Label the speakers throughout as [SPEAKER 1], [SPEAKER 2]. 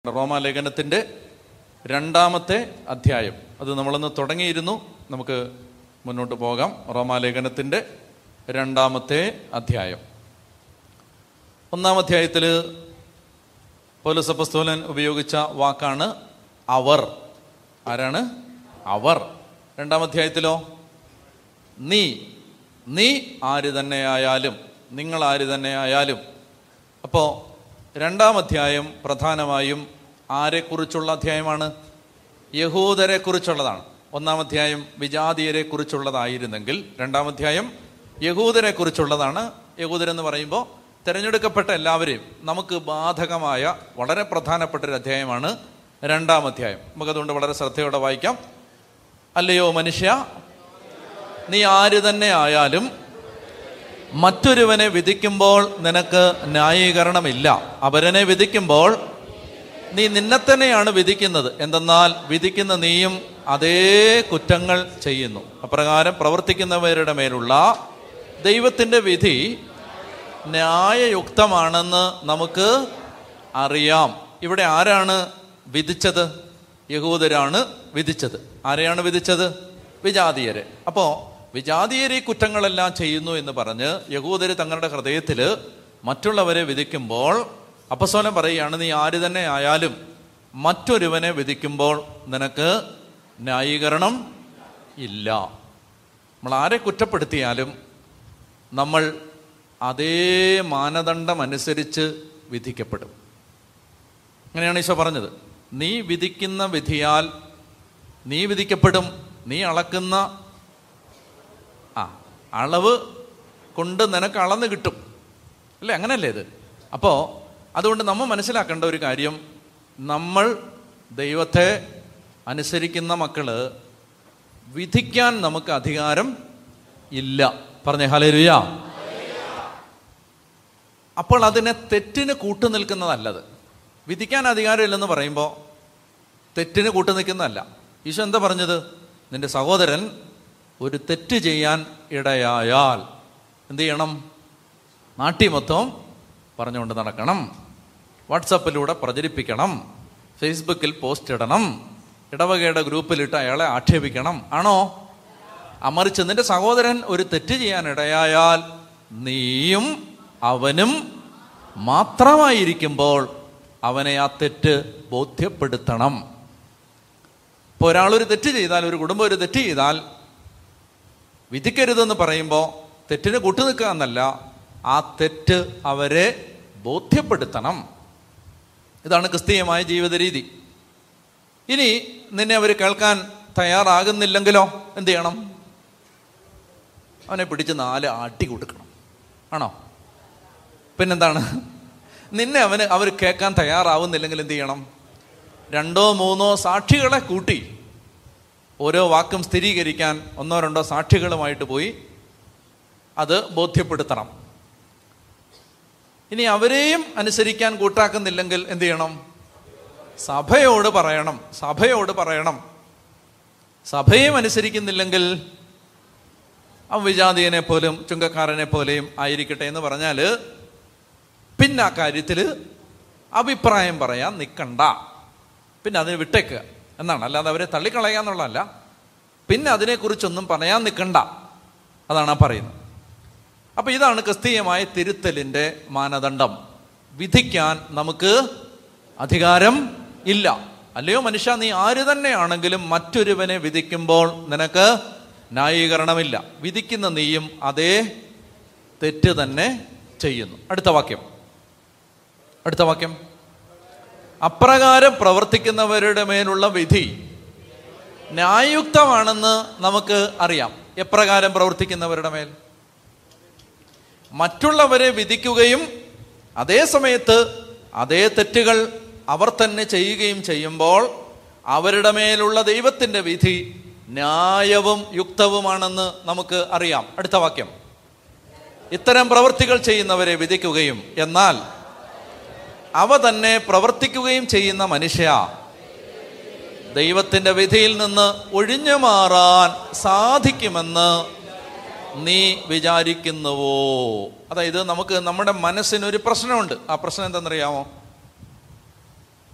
[SPEAKER 1] റോമാലേഖനത്തിൻ്റെ രണ്ടാമത്തെ അധ്യായം അത് നമ്മളൊന്ന് തുടങ്ങിയിരുന്നു നമുക്ക് മുന്നോട്ട് പോകാം റോമാലേഖനത്തിൻ്റെ രണ്ടാമത്തെ അധ്യായം ഒന്നാം അധ്യായത്തിൽ പൗലസപ്പസ്തോലൻ ഉപയോഗിച്ച വാക്കാണ് അവർ ആരാണ് അവർ രണ്ടാം അധ്യായത്തിലോ നീ നീ ആര് തന്നെയായാലും നിങ്ങൾ ആര് തന്നെയായാലും അപ്പോൾ രണ്ടാം അധ്യായം പ്രധാനമായും ആരെക്കുറിച്ചുള്ള അധ്യായമാണ് യഹൂദരെ കുറിച്ചുള്ളതാണ് ഒന്നാം അധ്യായം വിജാതീയരെ കുറിച്ചുള്ളതായിരുന്നെങ്കിൽ രണ്ടാം അധ്യായം യഹൂദരെ കുറിച്ചുള്ളതാണ് യഹൂദരെന്ന് പറയുമ്പോൾ തിരഞ്ഞെടുക്കപ്പെട്ട എല്ലാവരെയും നമുക്ക് ബാധകമായ വളരെ പ്രധാനപ്പെട്ട ഒരു അധ്യായമാണ് രണ്ടാം അധ്യായം നമുക്കതുകൊണ്ട് വളരെ ശ്രദ്ധയോടെ വായിക്കാം അല്ലയോ മനുഷ്യ നീ ആര് തന്നെ ആയാലും മറ്റൊരുവനെ വിധിക്കുമ്പോൾ നിനക്ക് ന്യായീകരണമില്ല അവരനെ വിധിക്കുമ്പോൾ നീ നിന്നെ തന്നെയാണ് വിധിക്കുന്നത് എന്തെന്നാൽ വിധിക്കുന്ന നീയും അതേ കുറ്റങ്ങൾ ചെയ്യുന്നു അപ്രകാരം പ്രവർത്തിക്കുന്നവരുടെ മേലുള്ള ദൈവത്തിൻ്റെ വിധി ന്യായയുക്തമാണെന്ന് നമുക്ക് അറിയാം ഇവിടെ ആരാണ് വിധിച്ചത് യഹൂദരാണ് വിധിച്ചത് ആരെയാണ് വിധിച്ചത് വിജാതീയരെ അപ്പോൾ വിജാതീയർ ഈ കുറ്റങ്ങളെല്ലാം ചെയ്യുന്നു എന്ന് പറഞ്ഞ് യഹൂദര് തങ്ങളുടെ ഹൃദയത്തിൽ മറ്റുള്ളവരെ വിധിക്കുമ്പോൾ അപ്പസോലം പറയുകയാണ് നീ ആര് തന്നെ ആയാലും മറ്റൊരുവനെ വിധിക്കുമ്പോൾ നിനക്ക് ന്യായീകരണം ഇല്ല നമ്മൾ ആരെ കുറ്റപ്പെടുത്തിയാലും നമ്മൾ അതേ മാനദണ്ഡം അനുസരിച്ച് വിധിക്കപ്പെടും അങ്ങനെയാണ് ഈശോ പറഞ്ഞത് നീ വിധിക്കുന്ന വിധിയാൽ നീ വിധിക്കപ്പെടും നീ അളക്കുന്ന ആ അളവ് കൊണ്ട് നിനക്ക് അളന്ന് കിട്ടും അല്ലേ അങ്ങനല്ലേ ഇത് അപ്പോൾ അതുകൊണ്ട് നമ്മൾ മനസ്സിലാക്കേണ്ട ഒരു കാര്യം നമ്മൾ ദൈവത്തെ അനുസരിക്കുന്ന മക്കള് വിധിക്കാൻ നമുക്ക് അധികാരം ഇല്ല പറഞ്ഞേ ഹലേരുയ അപ്പോൾ അതിനെ തെറ്റിന് കൂട്ടു നിൽക്കുന്നതല്ലത് വിധിക്കാൻ അധികാരമില്ലെന്ന് പറയുമ്പോൾ തെറ്റിന് കൂട്ടു നിൽക്കുന്നതല്ല ഈശോ എന്താ പറഞ്ഞത് നിന്റെ സഹോദരൻ ഒരു തെറ്റ് ചെയ്യാൻ ഇടയായാൽ എന്ത് ചെയ്യണം നാട്ടി മൊത്തം പറഞ്ഞുകൊണ്ട് നടക്കണം വാട്സപ്പിലൂടെ പ്രചരിപ്പിക്കണം ഫേസ്ബുക്കിൽ പോസ്റ്റ് ഇടണം ഇടവകയുടെ ഗ്രൂപ്പിലിട്ട് അയാളെ ആക്ഷേപിക്കണം ആണോ അമറിച്ച് നിന്റെ സഹോദരൻ ഒരു തെറ്റ് ചെയ്യാൻ ഇടയായാൽ നീയും അവനും മാത്രമായിരിക്കുമ്പോൾ അവനെ ആ തെറ്റ് ബോധ്യപ്പെടുത്തണം ഇപ്പോൾ ഒരാളൊരു തെറ്റ് ചെയ്താൽ ഒരു കുടുംബം ഒരു തെറ്റ് ചെയ്താൽ വിധിക്കരുതെന്ന് പറയുമ്പോൾ തെറ്റിന് കൂട്ടുനിൽക്കുക എന്നല്ല ആ തെറ്റ് അവരെ ബോധ്യപ്പെടുത്തണം ഇതാണ് ക്രിസ്തീയമായ ജീവിത രീതി ഇനി നിന്നെ അവർ കേൾക്കാൻ തയ്യാറാകുന്നില്ലെങ്കിലോ എന്ത് ചെയ്യണം അവനെ പിടിച്ച് നാല് ആട്ടി കൊടുക്കണം ആണോ പിന്നെന്താണ് നിന്നെ അവന് അവർ കേൾക്കാൻ തയ്യാറാവുന്നില്ലെങ്കിൽ എന്ത് ചെയ്യണം രണ്ടോ മൂന്നോ സാക്ഷികളെ കൂട്ടി ഓരോ വാക്കും സ്ഥിരീകരിക്കാൻ ഒന്നോ രണ്ടോ സാക്ഷികളുമായിട്ട് പോയി അത് ബോധ്യപ്പെടുത്തണം ഇനി അവരെയും അനുസരിക്കാൻ കൂട്ടാക്കുന്നില്ലെങ്കിൽ എന്ത് ചെയ്യണം സഭയോട് പറയണം സഭയോട് പറയണം സഭയും അനുസരിക്കുന്നില്ലെങ്കിൽ ആ വിജാതീയനെ പോലും ചുങ്കക്കാരനെ പോലെയും ആയിരിക്കട്ടെ എന്ന് പറഞ്ഞാൽ പിന്നെ ആ കാര്യത്തിൽ അഭിപ്രായം പറയാൻ നിൽക്കണ്ട പിന്നെ അതിന് വിട്ടേക്കുക എന്നാണ് അല്ലാതെ അവരെ തള്ളിക്കളയാന്നുള്ളതല്ല പിന്നെ അതിനെക്കുറിച്ചൊന്നും പറയാൻ നിൽക്കണ്ട അതാണ് ആ പറയുന്നത് അപ്പൊ ഇതാണ് ക്രിസ്തീയമായ തിരുത്തലിന്റെ മാനദണ്ഡം വിധിക്കാൻ നമുക്ക് അധികാരം ഇല്ല അല്ലയോ മനുഷ്യ നീ ആര് തന്നെയാണെങ്കിലും മറ്റൊരുവനെ വിധിക്കുമ്പോൾ നിനക്ക് ന്യായീകരണമില്ല വിധിക്കുന്ന നീയും അതേ തെറ്റ് തന്നെ ചെയ്യുന്നു അടുത്ത വാക്യം അടുത്ത വാക്യം അപ്രകാരം പ്രവർത്തിക്കുന്നവരുടെ മേലുള്ള വിധി ന്യായയുക്തമാണെന്ന് നമുക്ക് അറിയാം എപ്രകാരം പ്രവർത്തിക്കുന്നവരുടെ മേൽ മറ്റുള്ളവരെ വിധിക്കുകയും അതേ സമയത്ത് അതേ തെറ്റുകൾ അവർ തന്നെ ചെയ്യുകയും ചെയ്യുമ്പോൾ അവരുടെ മേലുള്ള ദൈവത്തിൻ്റെ വിധി ന്യായവും യുക്തവുമാണെന്ന് നമുക്ക് അറിയാം അടുത്ത വാക്യം ഇത്തരം പ്രവൃത്തികൾ ചെയ്യുന്നവരെ വിധിക്കുകയും എന്നാൽ അവ തന്നെ പ്രവർത്തിക്കുകയും ചെയ്യുന്ന മനുഷ്യ ദൈവത്തിന്റെ വിധിയിൽ നിന്ന് ഒഴിഞ്ഞു മാറാൻ സാധിക്കുമെന്ന് നീ വിചാരിക്കുന്നുവോ അതായത് നമുക്ക് നമ്മുടെ മനസ്സിനൊരു പ്രശ്നമുണ്ട് ആ പ്രശ്നം എന്തെന്നറിയാമോ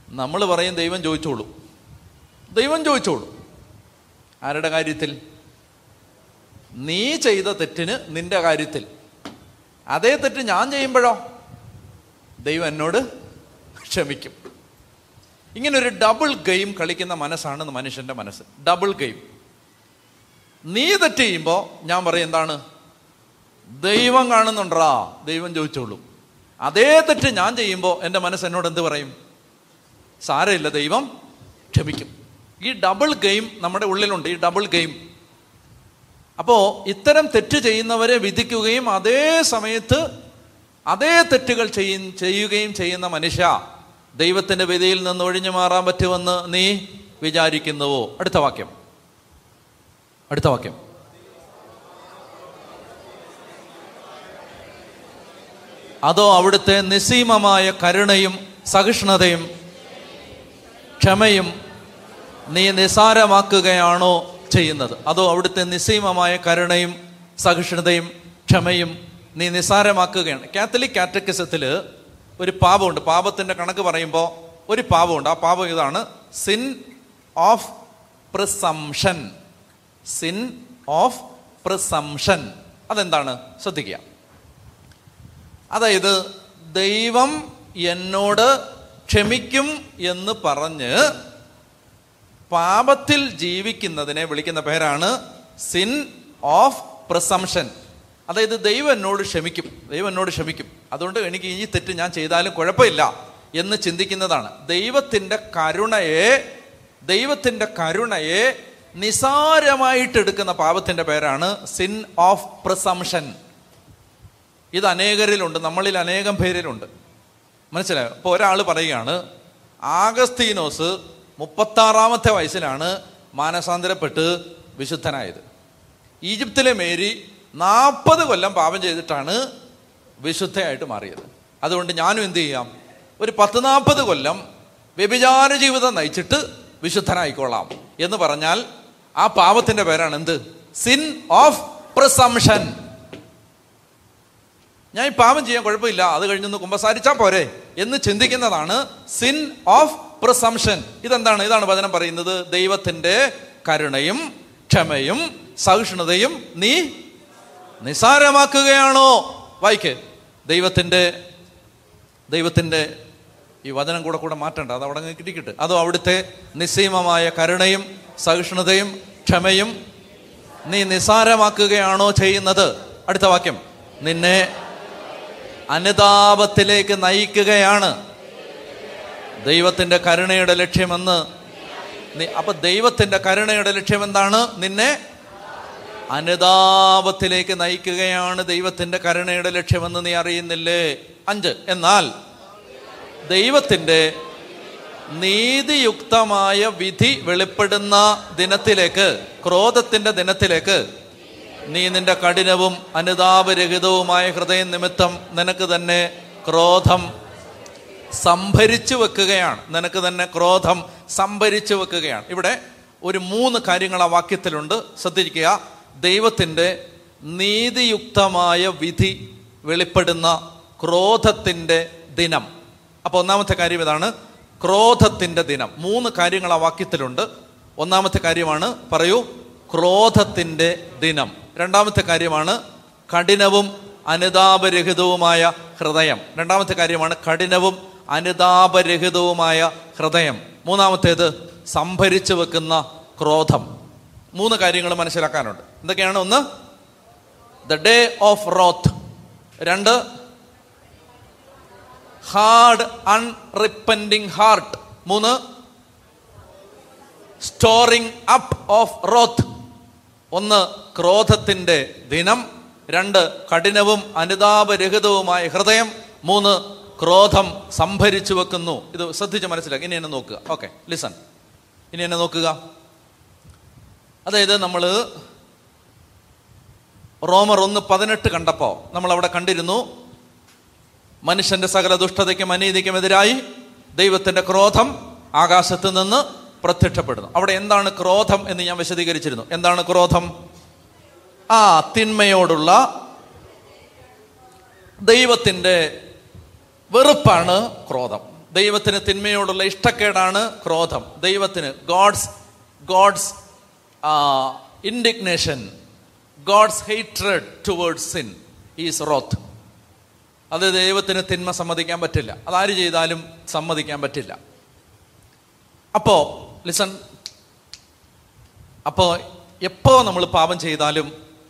[SPEAKER 1] നമ്മൾ പറയും ദൈവം ചോദിച്ചോളൂ ദൈവം ചോദിച്ചോളൂ ആരുടെ കാര്യത്തിൽ നീ ചെയ്ത തെറ്റിന് നിന്റെ കാര്യത്തിൽ അതേ തെറ്റ് ഞാൻ ചെയ്യുമ്പോഴോ ദൈവം എന്നോട് ക്ഷമിക്കും ഇങ്ങനെ ഒരു ഡബിൾ ഗെയിം കളിക്കുന്ന മനസ്സാണ് മനുഷ്യന്റെ മനസ്സ് ഡബിൾ ഗെയിം നീ തെറ്റ് ചെയ്യുമ്പോൾ ഞാൻ പറയും എന്താണ് ദൈവം കാണുന്നുണ്ടാ ദൈവം ചോദിച്ചോളൂ അതേ തെറ്റ് ഞാൻ ചെയ്യുമ്പോൾ എൻ്റെ മനസ്സ് എന്നോട് എന്ത് പറയും സാരമില്ല ദൈവം ക്ഷമിക്കും ഈ ഡബിൾ ഗെയിം നമ്മുടെ ഉള്ളിലുണ്ട് ഈ ഡബിൾ ഗെയിം അപ്പോ ഇത്തരം തെറ്റ് ചെയ്യുന്നവരെ വിധിക്കുകയും അതേ സമയത്ത് അതേ തെറ്റുകൾ ചെയ്യ ചെയ്യുകയും ചെയ്യുന്ന മനുഷ്യ ദൈവത്തിന്റെ വിധിയിൽ നിന്ന് ഒഴിഞ്ഞു മാറാൻ പറ്റുമെന്ന് നീ വിചാരിക്കുന്നുവോ അടുത്ത വാക്യം അടുത്ത വാക്യം അതോ അവിടുത്തെ നിസീമമായ കരുണയും സഹിഷ്ണുതയും ക്ഷമയും നീ നിസാരമാക്കുകയാണോ ചെയ്യുന്നത് അതോ അവിടുത്തെ നിസ്സീമമായ കരുണയും സഹിഷ്ണുതയും ക്ഷമയും നീ നിസാരമാക്കുകയാണ് കാത്തലിക് കാറ്റക്കിസത്തിൽ ഒരു പാപമുണ്ട് പാപത്തിന്റെ കണക്ക് പറയുമ്പോൾ ഒരു പാപമുണ്ട് ആ പാപം ഇതാണ് sin of presumption sin of presumption അതെന്താണ് ശ്രദ്ധിക്കുക അതായത് ദൈവം എന്നോട് ക്ഷമിക്കും എന്ന് പറഞ്ഞ് പാപത്തിൽ ജീവിക്കുന്നതിനെ വിളിക്കുന്ന പേരാണ് സിൻ ഓഫ് പ്രസംഷൻ അതായത് ദൈവം എന്നോട് ക്ഷമിക്കും ദൈവം എന്നോട് ക്ഷമിക്കും അതുകൊണ്ട് എനിക്ക് ഈ തെറ്റ് ഞാൻ ചെയ്താലും കുഴപ്പമില്ല എന്ന് ചിന്തിക്കുന്നതാണ് ദൈവത്തിൻ്റെ കരുണയെ ദൈവത്തിൻ്റെ കരുണയെ നിസാരമായിട്ട് എടുക്കുന്ന പാപത്തിൻ്റെ പേരാണ് സിൻ ഓഫ് പ്രസംഷൻ ഇത് അനേകരിലുണ്ട് നമ്മളിൽ അനേകം പേരിലുണ്ട് മനസ്സിലായോ ഇപ്പോൾ ഒരാൾ പറയുകയാണ് ആഗസ്തീനോസ് മുപ്പത്താറാമത്തെ വയസ്സിലാണ് മാനസാന്തരപ്പെട്ട് വിശുദ്ധനായത് ഈജിപ്തിലെ മേരി നാൽപ്പത് കൊല്ലം പാപം ചെയ്തിട്ടാണ് വിശുദ്ധയായിട്ട് മാറിയത് അതുകൊണ്ട് ഞാനും എന്ത് ചെയ്യാം ഒരു പത്ത് നാൽപ്പത് കൊല്ലം വ്യഭിചാര ജീവിതം നയിച്ചിട്ട് വിശുദ്ധനായിക്കൊള്ളാം എന്ന് പറഞ്ഞാൽ ആ പാപത്തിന്റെ പേരാണ് എന്ത് സിൻ ഓഫ് പ്രസംഷൻ ഞാൻ ഈ പാപം ചെയ്യാൻ കുഴപ്പമില്ല അത് കഴിഞ്ഞൊന്ന് കുമ്പസാരിച്ചാൽ പോരെ എന്ന് ചിന്തിക്കുന്നതാണ് സിൻ ഓഫ് പ്രസംഷൻ ഇതെന്താണ് ഇതാണ് വചനം പറയുന്നത് ദൈവത്തിന്റെ കരുണയും ക്ഷമയും സഹിഷ്ണുതയും നീ നിസാരമാക്കുകയാണോ വായിക്ക് ദൈവത്തിന്റെ ദൈവത്തിന്റെ ഈ വചനം കൂടെ കൂടെ മാറ്റണ്ട അത് അവിടെ കിട്ടിക്കിട്ട് അതോ അവിടുത്തെ നിസ്സീമമായ കരുണയും സഹിഷ്ണുതയും ക്ഷമയും നീ നിസാരമാക്കുകയാണോ ചെയ്യുന്നത് അടുത്ത വാക്യം നിന്നെ അനുതാപത്തിലേക്ക് നയിക്കുകയാണ് ദൈവത്തിന്റെ കരുണയുടെ ലക്ഷ്യമെന്ന് നീ- അപ്പൊ ദൈവത്തിന്റെ കരുണയുടെ ലക്ഷ്യം എന്താണ് നിന്നെ അനുതാപത്തിലേക്ക് നയിക്കുകയാണ് ദൈവത്തിന്റെ കരുണയുടെ ലക്ഷ്യമെന്ന് നീ അറിയുന്നില്ലേ അഞ്ച് എന്നാൽ ദൈവത്തിന്റെ നീതിയുക്തമായ വിധി വെളിപ്പെടുന്ന ദിനത്തിലേക്ക് ക്രോധത്തിന്റെ ദിനത്തിലേക്ക് നീ നിന്റെ കഠിനവും അനുതാപരഹിതവുമായ ഹൃദയം നിമിത്തം നിനക്ക് തന്നെ ക്രോധം സംഭരിച്ചു വെക്കുകയാണ് നിനക്ക് തന്നെ ക്രോധം സംഭരിച്ചു വെക്കുകയാണ് ഇവിടെ ഒരു മൂന്ന് കാര്യങ്ങൾ ആ വാക്യത്തിലുണ്ട് ശ്രദ്ധിക്കുക ദൈവത്തിൻ്റെ നീതിയുക്തമായ വിധി വെളിപ്പെടുന്ന ക്രോധത്തിൻ്റെ ദിനം അപ്പോൾ ഒന്നാമത്തെ കാര്യം ഇതാണ് ക്രോധത്തിൻ്റെ ദിനം മൂന്ന് കാര്യങ്ങൾ ആ വാക്യത്തിലുണ്ട് ഒന്നാമത്തെ കാര്യമാണ് പറയൂ ക്രോധത്തിൻ്റെ ദിനം രണ്ടാമത്തെ കാര്യമാണ് കഠിനവും അനുതാപരഹിതവുമായ ഹൃദയം രണ്ടാമത്തെ കാര്യമാണ് കഠിനവും അനുതാപരഹിതവുമായ ഹൃദയം മൂന്നാമത്തേത് സംഭരിച്ചു വെക്കുന്ന ക്രോധം മൂന്ന് കാര്യങ്ങൾ മനസ്സിലാക്കാനുണ്ട് എന്തൊക്കെയാണ് ഒന്ന് ദ ഡേ ഓഫ് റോത്ത് രണ്ട് ഹാർഡ് അൺറിപ്പൻഡിങ് ഹാർട്ട് മൂന്ന് സ്റ്റോറിംഗ് അപ്പ് ഓഫ് റോത്ത് ഒന്ന് ക്രോധത്തിന്റെ ദിനം രണ്ട് കഠിനവും അനുതാപരഹിതവുമായ ഹൃദയം മൂന്ന് ക്രോധം സംഭരിച്ചു വെക്കുന്നു ഇത് ശ്രദ്ധിച്ച് മനസ്സിലാക്കി ഇനി എന്നെ നോക്കുക ഓക്കെ ലിസൺ ഇനി എന്നെ നോക്കുക അതായത് നമ്മൾ റോമർ ഒന്ന് പതിനെട്ട് കണ്ടപ്പോൾ നമ്മൾ അവിടെ കണ്ടിരുന്നു മനുഷ്യന്റെ സകല ദുഷ്ടതയ്ക്കും അനീതിക്കും എതിരായി ദൈവത്തിന്റെ ക്രോധം ആകാശത്ത് നിന്ന് പ്രത്യക്ഷപ്പെടുന്നു അവിടെ എന്താണ് ക്രോധം എന്ന് ഞാൻ വിശദീകരിച്ചിരുന്നു എന്താണ് ക്രോധം ആ തിന്മയോടുള്ള ദൈവത്തിന്റെ വെറുപ്പാണ് ക്രോധം ദൈവത്തിന് തിന്മയോടുള്ള ഇഷ്ടക്കേടാണ് ക്രോധം ദൈവത്തിന് God's God's indignation God's hatred towards sin is wrath അത് ദൈവത്തിന് തിന്മ സമ്മതിക്കാൻ പറ്റില്ല അതാര് ചെയ്താലും സമ്മതിക്കാൻ പറ്റില്ല അപ്പോ ലിസൺ അപ്പോ എപ്പോ നമ്മൾ പാപം ചെയ്താലും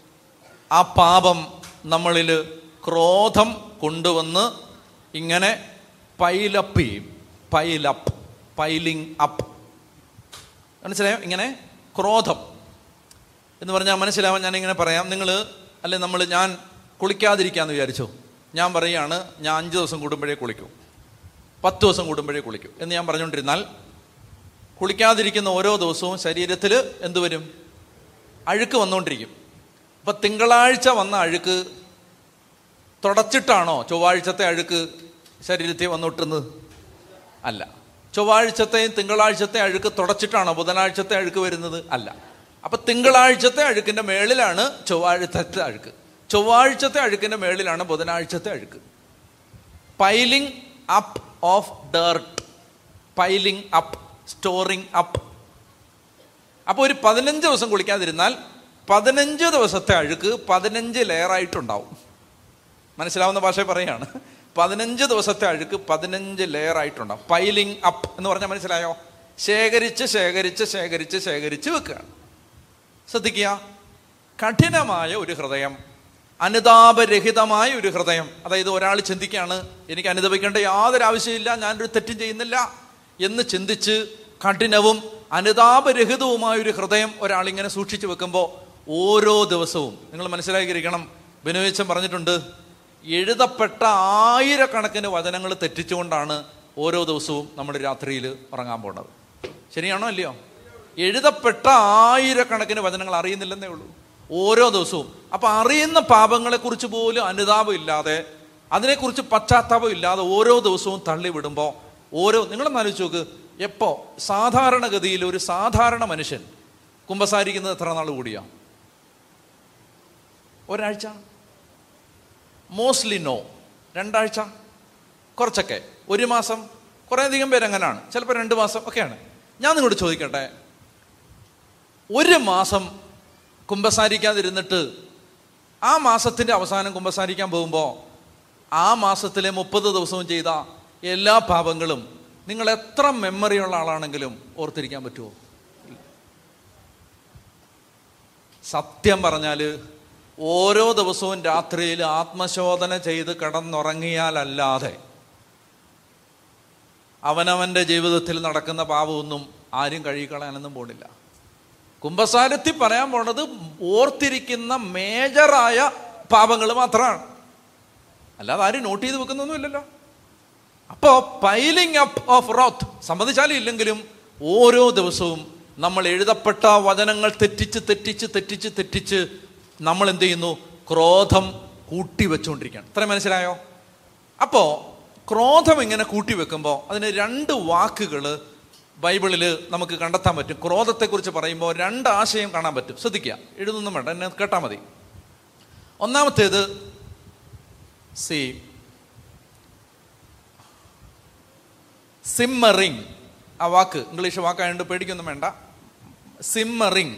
[SPEAKER 1] ആ പാപം നമ്മളിൽ ക്രോധം കൊണ്ടുവന്ന് ഇങ്ങനെ പൈലപ്പ് ചെയ്യും പൈലപ്പ് പൈലിംഗ് അപ്പ് മനസ്സിലായോ ഇങ്ങനെ ക്രോധം എന്ന് പറഞ്ഞാൽ മനസ്സിലാവാൻ ഞാൻ ഇങ്ങനെ പറയാം നിങ്ങൾ അല്ലെ നമ്മൾ ഞാൻ കുളിക്കാതിരിക്കാന്ന് വിചാരിച്ചു ഞാൻ പറയുകയാണ് ഞാൻ അഞ്ച് ദിവസം കൂടുമ്പോഴേ കുളിക്കൂ പത്ത് ദിവസം കൂടുമ്പോഴേ കുളിക്കൂ എന്ന് ഞാൻ പറഞ്ഞുകൊണ്ടിരുന്നാൽ കുളിക്കാതിരിക്കുന്ന ഓരോ ദിവസവും ശരീരത്തിൽ എന്തുവരും അഴുക്ക് വന്നുകൊണ്ടിരിക്കും അപ്പൊ തിങ്കളാഴ്ച വന്ന അഴുക്ക് തുടച്ചിട്ടാണോ ചൊവ്വാഴ്ചത്തെ അഴുക്ക് ശരീരത്തിൽ വന്നുവിട്ടുന്നത് അല്ല ചൊവ്വാഴ്ചത്തെയും തിങ്കളാഴ്ചത്തെ അഴുക്ക് തുടച്ചിട്ടാണോ ബുധനാഴ്ചത്തെ അഴുക്ക് വരുന്നത് അല്ല അപ്പൊ തിങ്കളാഴ്ചത്തെ അഴുക്കിന്റെ മേളിലാണ് ചൊവ്വാഴ്ചത്തെ അഴുക്ക് ചൊവ്വാഴ്ചത്തെ അഴുക്കിന്റെ മേളിലാണ് ബുധനാഴ്ചത്തെ അഴുക്ക് piling up of dirt piling up storing up അപ്പോൾ ഒരു പതിനഞ്ച് ദിവസം കുളിക്കാതിരുന്നാൽ പതിനഞ്ച് ദിവസത്തെ അഴുക്ക് പതിനഞ്ച് ലെയറായിട്ടുണ്ടാവും മനസ്സിലാവുന്ന ഭാഷ പറയുകയാണ് പതിനഞ്ച് ദിവസത്തെ അഴുക്ക് പതിനഞ്ച് ലെയർ ആയിട്ടുണ്ടാവും പൈലിംഗ് അപ്പ് എന്ന് പറഞ്ഞാൽ മനസ്സിലായോ ശേഖരിച്ച് ശേഖരിച്ച് ശേഖരിച്ച് ശേഖരിച്ച് വെക്കുകയാണ് ശ്രദ്ധിക്കുക കഠിനമായ ഒരു ഹൃദയം അനുതാപരഹിതമായ ഒരു ഹൃദയം അതായത് ഒരാൾ ചിന്തിക്കുകയാണ് എനിക്ക് അനുദപിക്കേണ്ട യാതൊരു ആവശ്യമില്ല ഞാനൊരു തെറ്റും ചെയ്യുന്നില്ല എന്ന് ചിന്തിച്ച് കഠിനവും അനുതാപരഹിതവുമായ ഒരു ഹൃദയം ഒരാൾ ഇങ്ങനെ സൂക്ഷിച്ചു വെക്കുമ്പോൾ ഓരോ ദിവസവും നിങ്ങൾ മനസ്സിലാക്കിയിരിക്കണം ബിനോയിച്ചൻ പറഞ്ഞിട്ടുണ്ട് എഴുതപ്പെട്ട ആയിരക്കണക്കിന് വചനങ്ങൾ തെറ്റിച്ചുകൊണ്ടാണ് ഓരോ ദിവസവും നമ്മൾ രാത്രിയിൽ ഉറങ്ങാൻ പോണത് ശരിയാണോ അല്ലയോ എഴുതപ്പെട്ട ആയിരക്കണക്കിന് വചനങ്ങൾ അറിയുന്നില്ലെന്നേ ഉള്ളൂ ഓരോ ദിവസവും അപ്പൊ അറിയുന്ന പാപങ്ങളെ കുറിച്ച് പോലും അനുതാപം ഇല്ലാതെ അതിനെക്കുറിച്ച് പശ്ചാത്താപം ഇല്ലാതെ ഓരോ ദിവസവും തള്ളി വിടുമ്പോൾ ഓരോ നിങ്ങളൊന്ന് ആലോചിച്ച് നോക്ക് എപ്പോ സാധാരണഗതിയിൽ ഒരു സാധാരണ മനുഷ്യൻ കുമ്പസാരിക്കുന്നത് എത്ര നാൾ കൂടിയാ ഒരാഴ്ച മോസ്റ്റ്ലി നോ രണ്ടാഴ്ച കുറച്ചൊക്കെ ഒരു മാസം കുറേയധികം പേര് അങ്ങനെയാണ് ചിലപ്പോൾ രണ്ട് മാസം ഒക്കെയാണ് ഞാൻ നിങ്ങളോട് ചോദിക്കട്ടെ ഒരു മാസം കുമ്പസാരിക്കാതിരുന്നിട്ട് ആ മാസത്തിന്റെ അവസാനം കുമ്പസാരിക്കാൻ പോകുമ്പോൾ ആ മാസത്തിലെ മുപ്പത് ദിവസവും ചെയ്ത എല്ലാ പാപങ്ങളും നിങ്ങൾ എത്ര മെമ്മറിയുള്ള ആളാണെങ്കിലും ഓർത്തിരിക്കാൻ പറ്റുമോ സത്യം പറഞ്ഞാൽ ഓരോ ദിവസവും രാത്രിയിൽ ആത്മശോധന ചെയ്ത് കിടന്നുറങ്ങിയാലല്ലാതെ അവനവന്റെ ജീവിതത്തിൽ നടക്കുന്ന പാപമൊന്നും ആരും കഴുകിക്കളയാനൊന്നും പോണില്ല കുംഭസാരത്തിൽ പറയാൻ പോണത് ഓർത്തിരിക്കുന്ന മേജറായ പാപങ്ങൾ മാത്രമാണ് അല്ലാതെ ആരും നോട്ട് ചെയ്ത് വെക്കുന്നൊന്നുമില്ലല്ലോ അപ്പോ പൈലിംഗ് അപ്പ് ഓഫ് റോത്ത് സമ്മതിച്ചാലും ഇല്ലെങ്കിലും ഓരോ ദിവസവും നമ്മൾ എഴുതപ്പെട്ട വചനങ്ങൾ തെറ്റിച്ച് തെറ്റിച്ച് തെറ്റിച്ച് തെറ്റിച്ച് നമ്മൾ എന്ത് ചെയ്യുന്നു ക്രോധം കൂട്ടി വെച്ചുകൊണ്ടിരിക്കുകയാണ് ഇത്ര മനസ്സിലായോ അപ്പോ ക്രോധം ഇങ്ങനെ കൂട്ടി വെക്കുമ്പോൾ അതിന് രണ്ട് വാക്കുകൾ ബൈബിളിൽ നമുക്ക് കണ്ടെത്താൻ പറ്റും ക്രോധത്തെക്കുറിച്ച് പറയുമ്പോൾ രണ്ട് ആശയം കാണാൻ പറ്റും ശ്രദ്ധിക്കുക എഴുതൊന്നും വേണ്ട എന്നെ കേട്ടാൽ മതി ഒന്നാമത്തേത് സി സിമ്മറിങ് ആ വാക്ക് ഇംഗ്ലീഷ് വാക്കായതുകൊണ്ട് പേടിക്കൊന്നും വേണ്ട സിമ്മറിങ്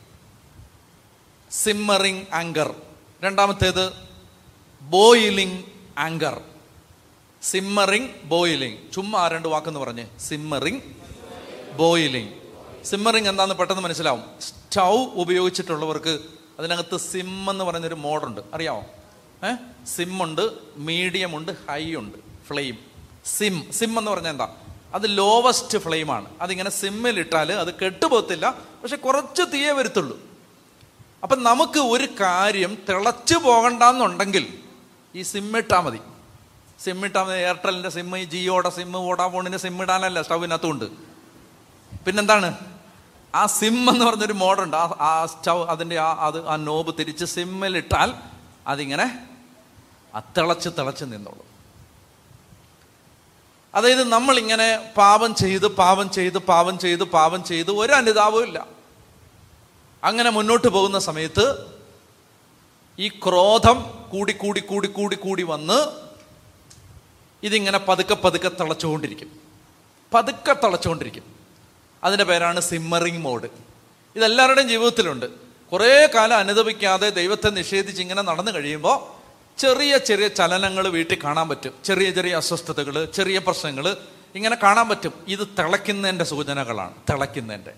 [SPEAKER 1] സിമ്മറിങ് ആങ്കർ രണ്ടാമത്തേത് ബോയിലിംഗ് ആങ്കർ സിമ്മറിങ് ബോയിലിംഗ് ചുമ്മാ ആ രണ്ട് വാക്കെന്ന് പറഞ്ഞ് സിമ്മറിങ് ബോയിലിംഗ് സിമ്മറിങ് എന്താണെന്ന് പെട്ടെന്ന് മനസ്സിലാവും സ്റ്റൗ ഉപയോഗിച്ചിട്ടുള്ളവർക്ക് അതിനകത്ത് സിം എന്ന് പറയുന്നൊരു മോഡുണ്ട് അറിയാമോ ഏ സിം ഉണ്ട് മീഡിയം ഉണ്ട് ഹൈ ഉണ്ട് ഫ്ലെയിം സിം സിം എന്ന് പറഞ്ഞാൽ എന്താ അത് ലോവസ്റ്റ് ഫ്ലെയിമാണ് അതിങ്ങനെ സിമ്മിൽ ഇട്ടാൽ അത് കെട്ടുപോകത്തില്ല പക്ഷെ കുറച്ച് തീയെ വരുത്തുള്ളൂ അപ്പം നമുക്ക് ഒരു കാര്യം തിളച്ചു പോകണ്ടെന്നുണ്ടെങ്കിൽ ഈ സിം ഇട്ടാൽ മതി സിം ഇട്ടാൽ മതി എയർടെലിന്റെ സിം ഈ ജിയോയുടെ സിം വോഡാഫോണിന്റെ സിം ഇടാനല്ല സ്റ്റൗവിനകത്തുണ്ട് പിന്നെന്താണ് ആ സിം എന്ന് പറഞ്ഞൊരു മോഡുണ്ട് ആ ആ സ്റ്റൗ അതിൻ്റെ ആ അത് ആ നോബ് തിരിച്ച് സിമ്മിൽ ഇട്ടാൽ അതിങ്ങനെ ആ തിളച്ച് തിളച്ച് നിന്നോളും അതായത് നമ്മൾ ഇങ്ങനെ പാപം ചെയ്ത് പാപം ചെയ്ത് പാപം ചെയ്ത് പാപം ചെയ്ത് ഒരു അനുതാപവും ഇല്ല അങ്ങനെ മുന്നോട്ട് പോകുന്ന സമയത്ത് ഈ ക്രോധം കൂടി കൂടി കൂടി കൂടി കൂടി വന്ന് ഇതിങ്ങനെ പതുക്കെ പതുക്കെ തിളച്ചുകൊണ്ടിരിക്കും പതുക്കെ തിളച്ചുകൊണ്ടിരിക്കും അതിൻ്റെ പേരാണ് സിമ്മറിങ് മോഡ് ഇതെല്ലാവരുടെയും ജീവിതത്തിലുണ്ട് കുറേ കാലം അനുദപിക്കാതെ ദൈവത്തെ നിഷേധിച്ച് ഇങ്ങനെ നടന്നു കഴിയുമ്പോൾ ചെറിയ ചെറിയ ചലനങ്ങൾ വീട്ടിൽ കാണാൻ പറ്റും ചെറിയ ചെറിയ അസ്വസ്ഥതകൾ ചെറിയ പ്രശ്നങ്ങൾ ഇങ്ങനെ കാണാൻ പറ്റും ഇത് തിളയ്ക്കുന്നതിൻ്റെ സൂചനകളാണ് തിളയ്ക്കുന്നതിൻ്റെ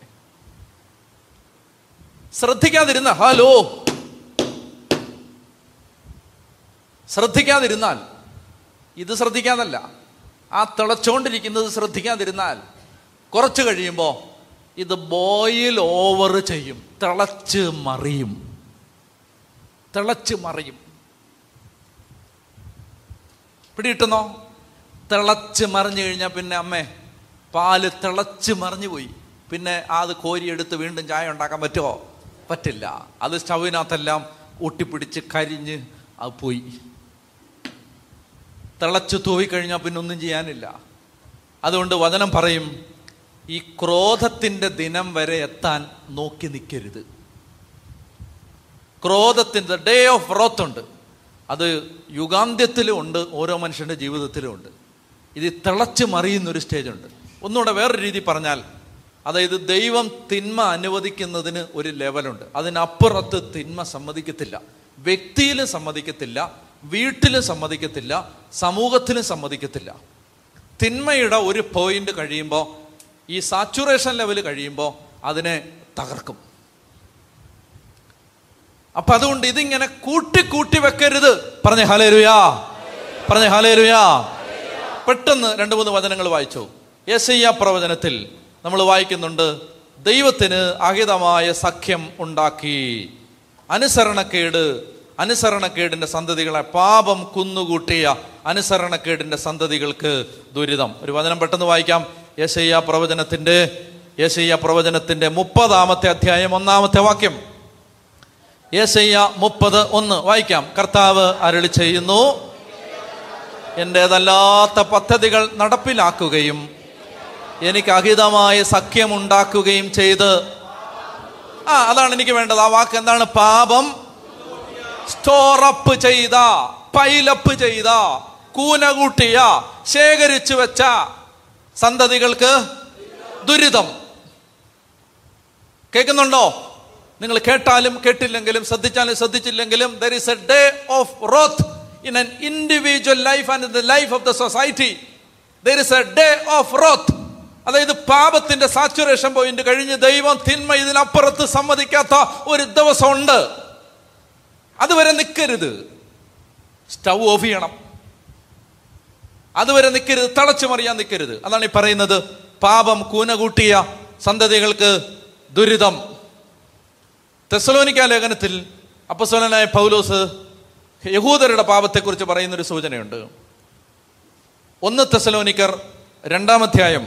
[SPEAKER 1] ശ്രദ്ധിക്കാതിരുന്ന ഹലോ ശ്രദ്ധിക്കാതിരുന്നാൽ ഇത് ശ്രദ്ധിക്കാതല്ല ആ തിളച്ചുകൊണ്ടിരിക്കുന്നത് ശ്രദ്ധിക്കാതിരുന്നാൽ കുറച്ച് കഴിയുമ്പോൾ ഇത് ബോയിൽ ഓവർ ചെയ്യും തിളച്ച് മറിയും തിളച്ച് മറിയും പിടികിട്ടുന്നോ തിളച്ച് മറിഞ്ഞു കഴിഞ്ഞാൽ പിന്നെ അമ്മേ പാല് തിളച്ച് മറിഞ്ഞു പോയി പിന്നെ അത് കോരിയെടുത്ത് വീണ്ടും ചായ ഉണ്ടാക്കാൻ പറ്റുമോ പറ്റില്ല അത് സ്റ്റവിനകത്തെല്ലാം ഒട്ടിപ്പിടിച്ച് കരിഞ്ഞ് അത് പോയി തിളച്ച് തൂവിക്കഴിഞ്ഞാൽ പിന്നെ ഒന്നും ചെയ്യാനില്ല അതുകൊണ്ട് വചനം പറയും ഈ ക്രോധത്തിൻ്റെ ദിനം വരെ എത്താൻ നോക്കി നിൽക്കരുത് ക്രോധത്തിൻ്റെ ഡേ ഓഫ് റോത്ത് ഉണ്ട് അത് യുഗാന്ത്യത്തിലും ഉണ്ട് ഓരോ മനുഷ്യൻ്റെ ജീവിതത്തിലും ഉണ്ട് ഇത് തിളച്ച് മറിയുന്ന ഒരു സ്റ്റേജ് ഉണ്ട് ഒന്നുകൂടെ വേറൊരു രീതി പറഞ്ഞാൽ അതായത് ദൈവം തിന്മ അനുവദിക്കുന്നതിന് ഒരു ലെവലുണ്ട് അതിനപ്പുറത്ത് തിന്മ സമ്മതിക്കത്തില്ല വ്യക്തിയിലും സമ്മതിക്കത്തില്ല വീട്ടിലും സമ്മതിക്കത്തില്ല സമൂഹത്തിലും സമ്മതിക്കത്തില്ല തിന്മയുടെ ഒരു പോയിന്റ് കഴിയുമ്പോൾ ഈ സാച്ചുറേഷൻ ലെവൽ കഴിയുമ്പോൾ അതിനെ തകർക്കും അപ്പൊ അതുകൊണ്ട് ഇതിങ്ങനെ കൂട്ടി കൂട്ടി വെക്കരുത് പറഞ്ഞ ഹലേരുയാ പറഞ്ഞ ഹലേരുയാ പെട്ടെന്ന് രണ്ട് മൂന്ന് വചനങ്ങൾ വായിച്ചു യെസയ്യ പ്രവചനത്തിൽ നമ്മൾ വായിക്കുന്നുണ്ട് ദൈവത്തിന് അഹിതമായ സഖ്യം ഉണ്ടാക്കി അനുസരണക്കേട് അനുസരണക്കേടിന്റെ സന്തതികളെ പാപം കുന്നുകൂട്ടിയ അനുസരണക്കേടിന്റെ സന്തതികൾക്ക് ദുരിതം ഒരു വചനം പെട്ടെന്ന് വായിക്കാം യേശയ്യ പ്രവചനത്തിന്റെ യേശയ്യ പ്രവചനത്തിന്റെ മുപ്പതാമത്തെ അധ്യായം ഒന്നാമത്തെ വാക്യം യേശയ്യ മുപ്പത് ഒന്ന് വായിക്കാം കർത്താവ് അരളി ചെയ്യുന്നു എൻ്റെതല്ലാത്ത പദ്ധതികൾ നടപ്പിലാക്കുകയും എനിക്ക് അഹിതമായ സഖ്യമുണ്ടാക്കുകയും ചെയ്ത് ആ അതാണ് എനിക്ക് വേണ്ടത് ആ വാക്ക് എന്താണ് പാപം സ്റ്റോറപ്പ് ചെയ്ത പൈലപ്പ് ചെയ്ത കൂന കൂട്ടിയ ശേഖരിച്ചു വെച്ച സന്തതികൾക്ക് ദുരിതം കേൾക്കുന്നുണ്ടോ നിങ്ങൾ കേട്ടാലും കേട്ടില്ലെങ്കിലും ശ്രദ്ധിച്ചാലും ശ്രദ്ധിച്ചില്ലെങ്കിലും there is a day of wrath in an individual life and the life of the society there is a day of wrath അതായത് പാപത്തിന്റെ സാച്ചുറേഷൻ പോയിന്റ് കഴിഞ്ഞ് ദൈവം തിന്മ ഇതിനപ്പുറത്ത് സമ്മതിക്കാത്ത ഒരു ദിവസമുണ്ട് അതുവരെ നിൽക്കരുത് സ്റ്റൗ ഓഫ് ചെയ്യണം അതുവരെ നിൽക്കരുത് തിളച്ചു മറിയാൻ നിൽക്കരുത് അതാണ് ഈ പറയുന്നത് പാപം കൂന കൂട്ടിയ സന്തതികൾക്ക് ദുരിതം തെസലോനിക്ക ലേഖനത്തിൽ അപ്പസ്വലനായ പൗലോസ് യഹൂദരുടെ പാപത്തെക്കുറിച്ച് പറയുന്ന ഒരു സൂചനയുണ്ട് ഒന്ന് തെസലോനിക്കർ രണ്ടാമധ്യായം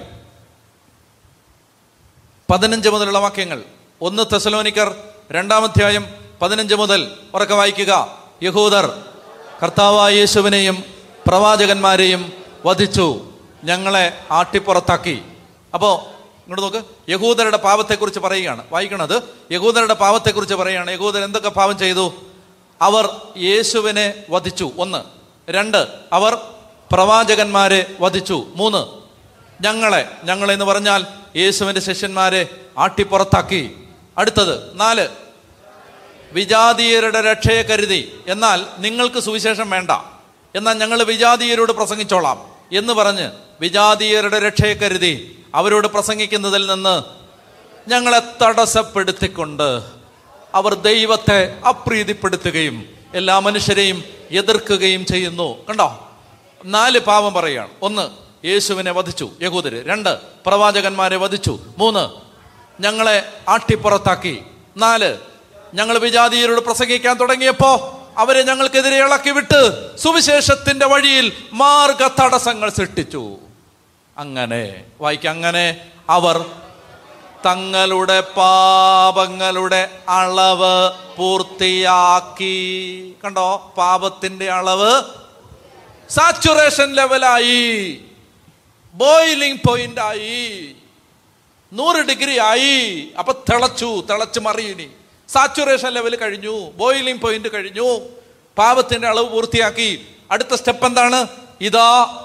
[SPEAKER 1] പതിനഞ്ച് മുതലുള്ള വാക്യങ്ങൾ ഒന്ന് തെസലോനിക്കർ രണ്ടാമധ്യായം പതിനഞ്ച് മുതൽ ഉറക്കെ വായിക്കുക യഹൂദർ കർത്താവായ യേശുവിനെയും പ്രവാചകന്മാരെയും വധിച്ചു ഞങ്ങളെ ആട്ടിപ്പുറത്താക്കി അപ്പോ ഇങ്ങോട്ട് നോക്ക് യഹൂദരുടെ പാപത്തെക്കുറിച്ച് പറയുകയാണ് വായിക്കണത് യഹൂദരുടെ പാപത്തെക്കുറിച്ച് പറയുകയാണ് യഹൂദർ എന്തൊക്കെ പാപം ചെയ്തു അവർ യേശുവിനെ വധിച്ചു ഒന്ന് രണ്ട് അവർ പ്രവാചകന്മാരെ വധിച്ചു മൂന്ന് ഞങ്ങളെ ഞങ്ങളെ എന്ന് പറഞ്ഞാൽ യേശുവിന്റെ ശിഷ്യന്മാരെ ആട്ടിപ്പുറത്താക്കി അടുത്തത് നാല് വിജാതീയരുടെ രക്ഷയെ കരുതി എന്നാൽ നിങ്ങൾക്ക് സുവിശേഷം വേണ്ട എന്നാൽ ഞങ്ങൾ വിജാതീയരോട് പ്രസംഗിച്ചോളാം എന്ന് പറഞ്ഞ് വിജാതീയരുടെ രക്ഷയെ കരുതി അവരോട് പ്രസംഗിക്കുന്നതിൽ നിന്ന് ഞങ്ങളെ തടസ്സപ്പെടുത്തിക്കൊണ്ട് അവർ ദൈവത്തെ അപ്രീതിപ്പെടുത്തുകയും എല്ലാ മനുഷ്യരെയും എതിർക്കുകയും ചെയ്യുന്നു കണ്ടോ നാല് പാപം പറയുകയാണ് ഒന്ന് യേശുവിനെ വധിച്ചു യഹൂദര് രണ്ട് പ്രവാചകന്മാരെ വധിച്ചു മൂന്ന് ഞങ്ങളെ ആട്ടിപ്പുറത്താക്കി നാല് ഞങ്ങൾ വിജാതീയരോട് പ്രസംഗിക്കാൻ തുടങ്ങിയപ്പോ അവരെ ഞങ്ങൾക്കെതിരെ ഇളക്കി വിട്ട് സുവിശേഷത്തിന്റെ വഴിയിൽ മാർഗ തടസ്സങ്ങൾ സൃഷ്ടിച്ചു അങ്ങനെ വായിക്കാം അങ്ങനെ അവർ തങ്ങളുടെ പാപങ്ങളുടെ അളവ് പൂർത്തിയാക്കി കണ്ടോ പാപത്തിന്റെ അളവ് സാച്ചുറേഷൻ ലെവലായി ബോയിലിംഗ് പോയിന്റ് ആയി നൂറ് ഡിഗ്രി ആയി അപ്പൊ തിളച്ചു തിളച്ച് മറിയിനി സാച്ചുറേഷൻ ലെവൽ കഴിഞ്ഞു ബോയിലിംഗ് പോയിന്റ് കഴിഞ്ഞു പാപത്തിന്റെ അളവ് പൂർത്തിയാക്കി അടുത്ത സ്റ്റെപ്പ് എന്താണ് ഇതാ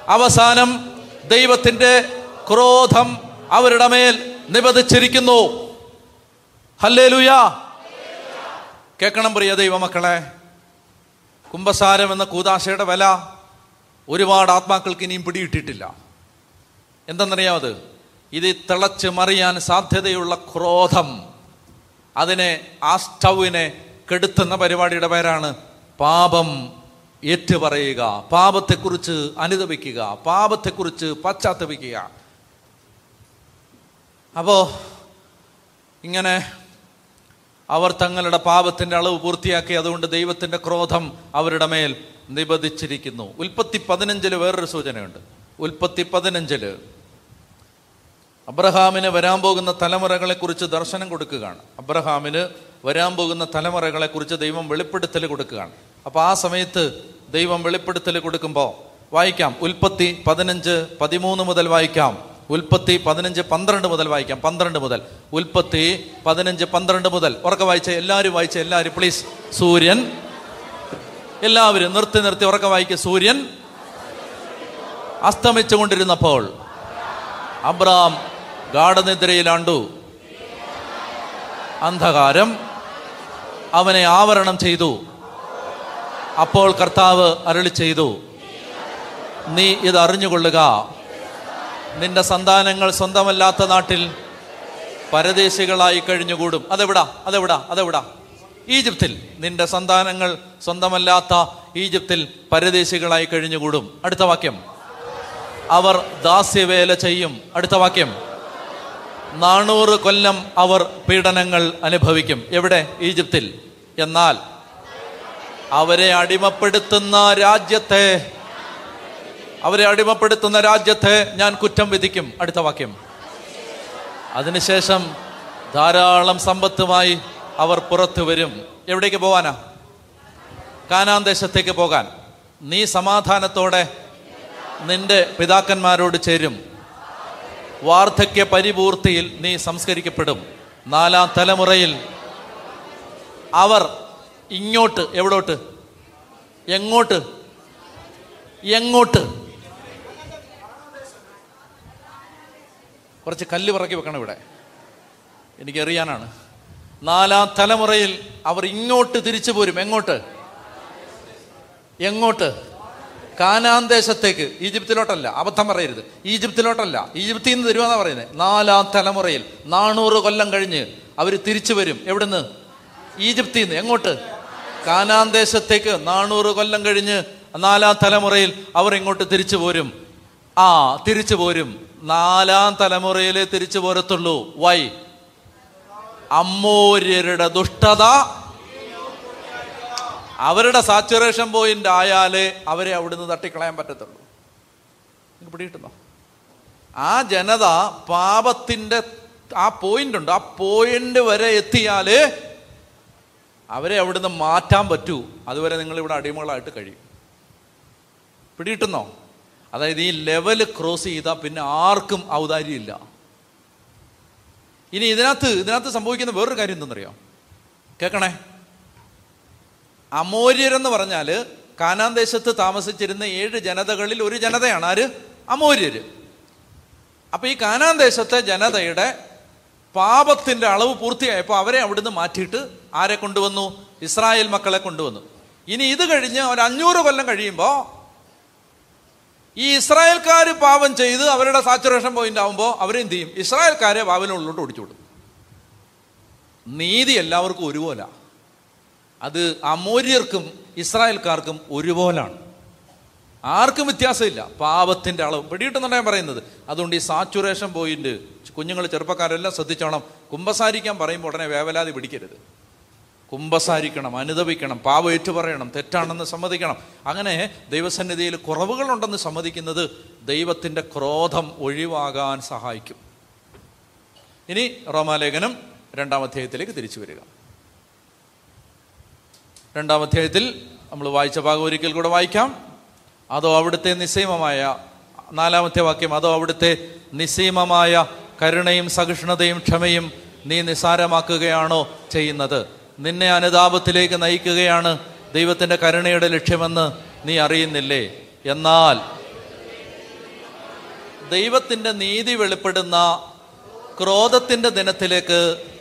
[SPEAKER 1] അവസാനം ദൈവത്തിന്റെ ക്രോധം അവരുടെ മേൽ നിബന്ധിച്ചിരിക്കുന്നു ഹല്ലേലൂയ കേൾക്കണം പ്രിയ ദൈവമക്കളെ കുംഭസാരം എന്ന കൂതാശയുടെ വില ഒരുപാട് ആത്മാക്കൾക്ക് ഇനിയും പിടിയിട്ടിട്ടില്ല എന്തെന്നറിയാമത് ഇത് തിളച്ച് മറിയാൻ സാധ്യതയുള്ള ക്രോധം അതിനെ ആ സ്റ്റൗവിനെ കെടുത്തുന്ന പരിപാടിയുടെ പേരാണ് പാപം ഏറ്റുപറയുക പാപത്തെക്കുറിച്ച് അനുദപിക്കുക പാപത്തെക്കുറിച്ച് പശ്ചാത്തപിക്കുക അപ്പോ ഇങ്ങനെ അവർ തങ്ങളുടെ പാപത്തിന്റെ അളവ് പൂർത്തിയാക്കി അതുകൊണ്ട് ദൈവത്തിന്റെ ക്രോധം അവരുടെ മേൽ നിബന്ധിച്ചിരിക്കുന്നു ഉൽപ്പത്തി പതിനഞ്ചില് വേറൊരു സൂചനയുണ്ട് ഉൽപ്പത്തി പതിനഞ്ചില് അബ്രഹാമിന് വരാൻ പോകുന്ന തലമുറകളെ കുറിച്ച് ദർശനം കൊടുക്കുകയാണ് അബ്രഹാമിന് വരാൻ പോകുന്ന തലമുറകളെ കുറിച്ച് ദൈവം വെളിപ്പെടുത്തൽ കൊടുക്കുകയാണ് അപ്പൊ ആ സമയത്ത് ദൈവം വെളിപ്പെടുത്തൽ കൊടുക്കുമ്പോൾ വായിക്കാം ഉൽപ്പത്തി പതിനഞ്ച് പതിമൂന്ന് മുതൽ വായിക്കാം ഉൽപ്പത്തി പതിനഞ്ച് പന്ത്രണ്ട് മുതൽ വായിക്കാം പന്ത്രണ്ട് മുതൽ ഉൽപ്പത്തി പതിനഞ്ച് പന്ത്രണ്ട് മുതൽ ഉറക്കെ വായിച്ച എല്ലാവരും വായിച്ച എല്ലാവരും പ്ലീസ് സൂര്യൻ എല്ലാവരും നിർത്തി നിർത്തി ഉറക്കെ വായിക്കുക സൂര്യൻ അസ്തമിച്ചുകൊണ്ടിരുന്നപ്പോൾ അബ്രാം ഗാഠനിദ്രയിലാണ്ടു അന്ധകാരം അവനെ ആവരണം ചെയ്തു അപ്പോൾ കർത്താവ് അരളി ചെയ്തു നീ ഇത് അറിഞ്ഞുകൊള്ളുക നിന്റെ സന്താനങ്ങൾ സ്വന്തമല്ലാത്ത നാട്ടിൽ പരദേശികളായി കഴിഞ്ഞുകൂടും അതെവിടാ അതെവിടാ അതെവിടാ ഈജിപ്തിൽ നിന്റെ സന്താനങ്ങൾ സ്വന്തമല്ലാത്ത ഈജിപ്തിൽ പരദേശികളായി കഴിഞ്ഞുകൂടും അടുത്ത വാക്യം അവർ ദാസ്യവേല ചെയ്യും അടുത്ത വാക്യം നാനൂറ് കൊല്ലം അവർ പീഡനങ്ങൾ അനുഭവിക്കും എവിടെ ഈജിപ്തിൽ എന്നാൽ അവരെ അടിമപ്പെടുത്തുന്ന രാജ്യത്തെ അവരെ അടിമപ്പെടുത്തുന്ന രാജ്യത്തെ ഞാൻ കുറ്റം വിധിക്കും അടുത്ത വാക്യം അതിനുശേഷം ധാരാളം സമ്പത്തുമായി അവർ പുറത്തു വരും എവിടേക്ക് പോവാനാ കാനാൻ ദേശത്തേക്ക് പോകാൻ നീ സമാധാനത്തോടെ നിന്റെ പിതാക്കന്മാരോട് ചേരും വാർദ്ധക്യ പരിപൂർത്തിയിൽ നീ സംസ്കരിക്കപ്പെടും നാലാം തലമുറയിൽ അവർ ഇങ്ങോട്ട് എവിടോട്ട് എങ്ങോട്ട് എങ്ങോട്ട് കുറച്ച് കല്ല് പറക്കി വെക്കണം ഇവിടെ എനിക്കറിയാനാണ് നാലാം തലമുറയിൽ അവർ ഇങ്ങോട്ട് തിരിച്ചു പോരും എങ്ങോട്ട് എങ്ങോട്ട് കാനാൻ ദേശത്തേക്ക് ഈജിപ്തിലോട്ടല്ല അബദ്ധം പറയരുത് ഈജിപ്തിലോട്ടല്ല ഈജിപ്തിൽ നിന്ന് തരുമെന്നാ പറയുന്നത് നാലാം തലമുറയിൽ നാനൂറ് കൊല്ലം കഴിഞ്ഞ് അവർ തിരിച്ചു വരും എവിടുന്ന് ഈജിപ്തിൽ നിന്ന് എങ്ങോട്ട് കാനാൻ ദേശത്തേക്ക് നാനൂറ് കൊല്ലം കഴിഞ്ഞ് നാലാം തലമുറയിൽ അവർ ഇങ്ങോട്ട് തിരിച്ചു പോരും ആ തിരിച്ചു പോരും നാലാം തലമുറയിലെ തിരിച്ചു പോരത്തുള്ളൂ വൈ അമ്മൂര്യരുടെ ദുഷ്ടത അവരുടെ സാച്ചുറേഷൻ പോയിന്റ് ആയാലേ അവരെ അവിടുന്ന് തട്ടിക്കളയാൻ പറ്റത്തുള്ളൂ നിങ്ങൾക്ക് പിടികിട്ടുന്നോ ആ ജനത പാപത്തിന്റെ ആ പോയിന്റ് ഉണ്ട് ആ പോയിന്റ് വരെ എത്തിയാലേ അവരെ അവിടുന്ന് മാറ്റാൻ പറ്റൂ അതുവരെ നിങ്ങൾ ഇവിടെ അടിമകളായിട്ട് കഴിയും പിടികിട്ടുന്നോ അതായത് ഈ ലെവല് ക്രോസ് ചെയ്താൽ പിന്നെ ആർക്കും ഔദാര്യമില്ല ഇനി ഇതിനകത്ത് ഇതിനകത്ത് സംഭവിക്കുന്ന വേറൊരു കാര്യം എന്തെന്നറിയാം കേൾക്കണേ അമോര്യരെന്ന് പറഞ്ഞാല് കാനാൻ ദേശത്ത് താമസിച്ചിരുന്ന ഏഴ് ജനതകളിൽ ഒരു ജനതയാണ് ആര് അമോര്യര് അപ്പൊ ഈ കാനാൻ ദേശത്തെ ജനതയുടെ പാപത്തിന്റെ അളവ് പൂർത്തിയായപ്പോൾ അവരെ അവിടുന്ന് മാറ്റിയിട്ട് ആരെ കൊണ്ടുവന്നു ഇസ്രായേൽ മക്കളെ കൊണ്ടുവന്നു ഇനി ഇത് കഴിഞ്ഞ് ഒരു അഞ്ഞൂറ് കൊല്ലം കഴിയുമ്പോൾ ഈ ഇസ്രായേൽക്കാർ പാപം ചെയ്ത് അവരുടെ സാച്ചുറേഷൻ പോയിന്റ് ആവുമ്പോൾ അവരെന്ത് ചെയ്യും ഇസ്രായേൽക്കാരെ ബാബിലോണിലോട്ട് ഓടിച്ചുവിടും നീതി എല്ലാവർക്കും ഒരുപോലെ അത് അമൂര്യർക്കും ഇസ്രായേൽക്കാർക്കും ഒരുപോലാണ് ആർക്കും വ്യത്യാസമില്ല പാപത്തിന്റെ അളവ് പിടിയിട്ടുണ്ടെന്നാണ് ഞാൻ പറയുന്നത് അതുകൊണ്ട് ഈ സാച്ചുറേഷൻ പോയിന്റ് കുഞ്ഞുങ്ങൾ ചെറുപ്പക്കാരെല്ലാം ശ്രദ്ധിച്ചോണം കുമ്പസാരിക്കാൻ പറയുമ്പോൾ ഉടനെ വേവലാതി പിടിക്കരുത് കുമ്പസാരിക്കണം അനുദപിക്കണം പാവം ഏറ്റുപറയണം തെറ്റാണെന്ന് സമ്മതിക്കണം അങ്ങനെ ദൈവസന്നിധിയിൽ കുറവുകളുണ്ടെന്ന് സമ്മതിക്കുന്നത് ദൈവത്തിന്റെ ക്രോധം ഒഴിവാകാൻ സഹായിക്കും ഇനി റോമാലേഖനം രണ്ടാം അധ്യായത്തിലേക്ക് തിരിച്ചു വരിക രണ്ടാം അധ്യായത്തിൽ നമ്മൾ വായിച്ച ഭാഗം ഒരിക്കൽ കൂടെ വായിക്കാം അതോ അവിടുത്തെ നിസ്സീമമായ നാലാമത്തെ വാക്യം അതോ അവിടുത്തെ നിസ്സീമമായ കരുണയും സഹിഷ്ണുതയും ക്ഷമയും നീ നിസ്സാരമാക്കുകയാണോ ചെയ്യുന്നത് നിന്നെ അനുതാപത്തിലേക്ക് നയിക്കുകയാണ് ദൈവത്തിന്റെ കരുണയുടെ ലക്ഷ്യമെന്ന് നീ അറിയുന്നില്ലേ എന്നാൽ ദൈവത്തിന്റെ നീതി വെളിപ്പെടുന്ന ക്രോധത്തിന്റെ ദിനത്തിലേക്ക്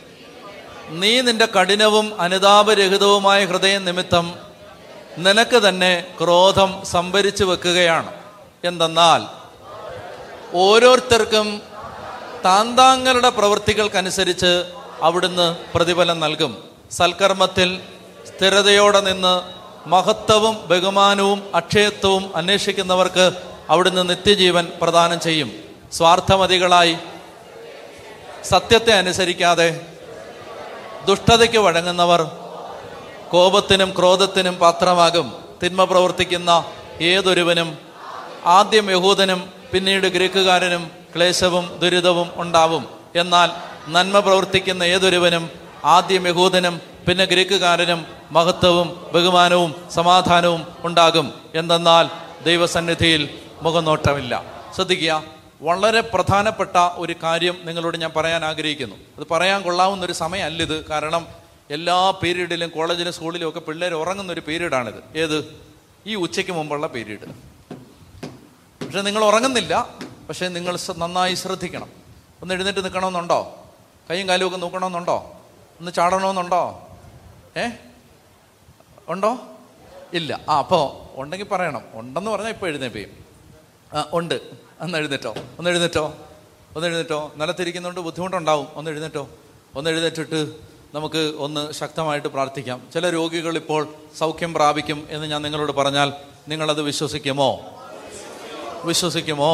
[SPEAKER 1] നീ നിന്റെ കഠിനവും അനുതാപരഹിതവുമായ ഹൃദയം നിമിത്തം നിനക്ക് തന്നെ ക്രോധം സംഭരിച്ചു വെക്കുകയാണ് എന്തെന്നാൽ ഓരോരുത്തർക്കും താന്താങ്ങളുടെ പ്രവൃത്തികൾക്കനുസരിച്ച് അവിടുന്ന് പ്രതിഫലം നൽകും സൽക്കർമ്മത്തിൽ സ്ഥിരതയോടെ നിന്ന് മഹത്വവും ബഹുമാനവും അക്ഷയത്വവും അന്വേഷിക്കുന്നവർക്ക് അവിടുന്ന് നിത്യജീവൻ പ്രദാനം ചെയ്യും സ്വാർത്ഥമതികളായി സത്യത്തെ അനുസരിക്കാതെ ദുഷ്ടതയ്ക്ക് വഴങ്ങുന്നവർ കോപത്തിനും ക്രോധത്തിനും പാത്രമാകും തിന്മ പ്രവർത്തിക്കുന്ന ഏതൊരുവനും ആദ്യം യഹൂദനും പിന്നീട് ഗ്രീക്കുകാരനും ക്ലേശവും ദുരിതവും ഉണ്ടാവും എന്നാൽ നന്മ പ്രവർത്തിക്കുന്ന ഏതൊരുവനും ആദ്യം യഹൂദനും പിന്നെ ഗ്രീക്കുകാരനും മഹത്വവും ബഹുമാനവും സമാധാനവും ഉണ്ടാകും എന്തെന്നാൽ ദൈവസന്നിധിയിൽ മുഖനോട്ടമില്ല ശ്രദ്ധിക്കുക വളരെ പ്രധാനപ്പെട്ട ഒരു കാര്യം നിങ്ങളോട് ഞാൻ പറയാൻ ആഗ്രഹിക്കുന്നു അത് പറയാൻ കൊള്ളാവുന്ന ഒരു സമയമല്ലിത് കാരണം എല്ലാ പീരീഡിലും കോളേജിലും സ്കൂളിലും ഒക്കെ പിള്ളേർ ഉറങ്ങുന്ന ഒരു പീരീഡാണിത് ഏത് ഈ ഉച്ചയ്ക്ക് മുമ്പുള്ള പീരീഡ് പക്ഷെ നിങ്ങൾ ഉറങ്ങുന്നില്ല പക്ഷെ നിങ്ങൾ സ- നന്നായി ശ്രദ്ധിക്കണം ഒന്ന് എഴുന്നേറ്റ് നിൽക്കണമെന്നുണ്ടോ കൈയും കാലും ഒക്കെ നോക്കണമെന്നുണ്ടോ ഒന്ന് ചാടണമെന്നുണ്ടോ ഏ ഉണ്ടോ ഇല്ല ആ അപ്പോൾ ഉണ്ടെങ്കിൽ പറയണം ഉണ്ടെന്ന് പറഞ്ഞാൽ ഇപ്പോൾ എഴുന്നേപ്പിയും ആ ഉണ്ട് ഒന്ന് എഴുന്നേറ്റോ ഒന്ന് എഴുന്നേറ്റോ ഒന്ന് എഴുന്നേറ്റോ നിലത്തിരിക്കുന്നതുകൊണ്ട് ബുദ്ധിമുട്ടുണ്ടാവും ഒന്ന് എഴുന്നേറ്റോ ഒന്ന് എഴുന്നേറ്റിട്ട് നമുക്ക് ഒന്ന് ശക്തമായിട്ട് പ്രാർത്ഥിക്കാം ചില രോഗികൾ ഇപ്പോൾ സൗഖ്യം പ്രാപിക്കും എന്ന് ഞാൻ നിങ്ങളോട് പറഞ്ഞാൽ നിങ്ങളത് വിശ്വസിക്കുമോ വിശ്വസിക്കുമോ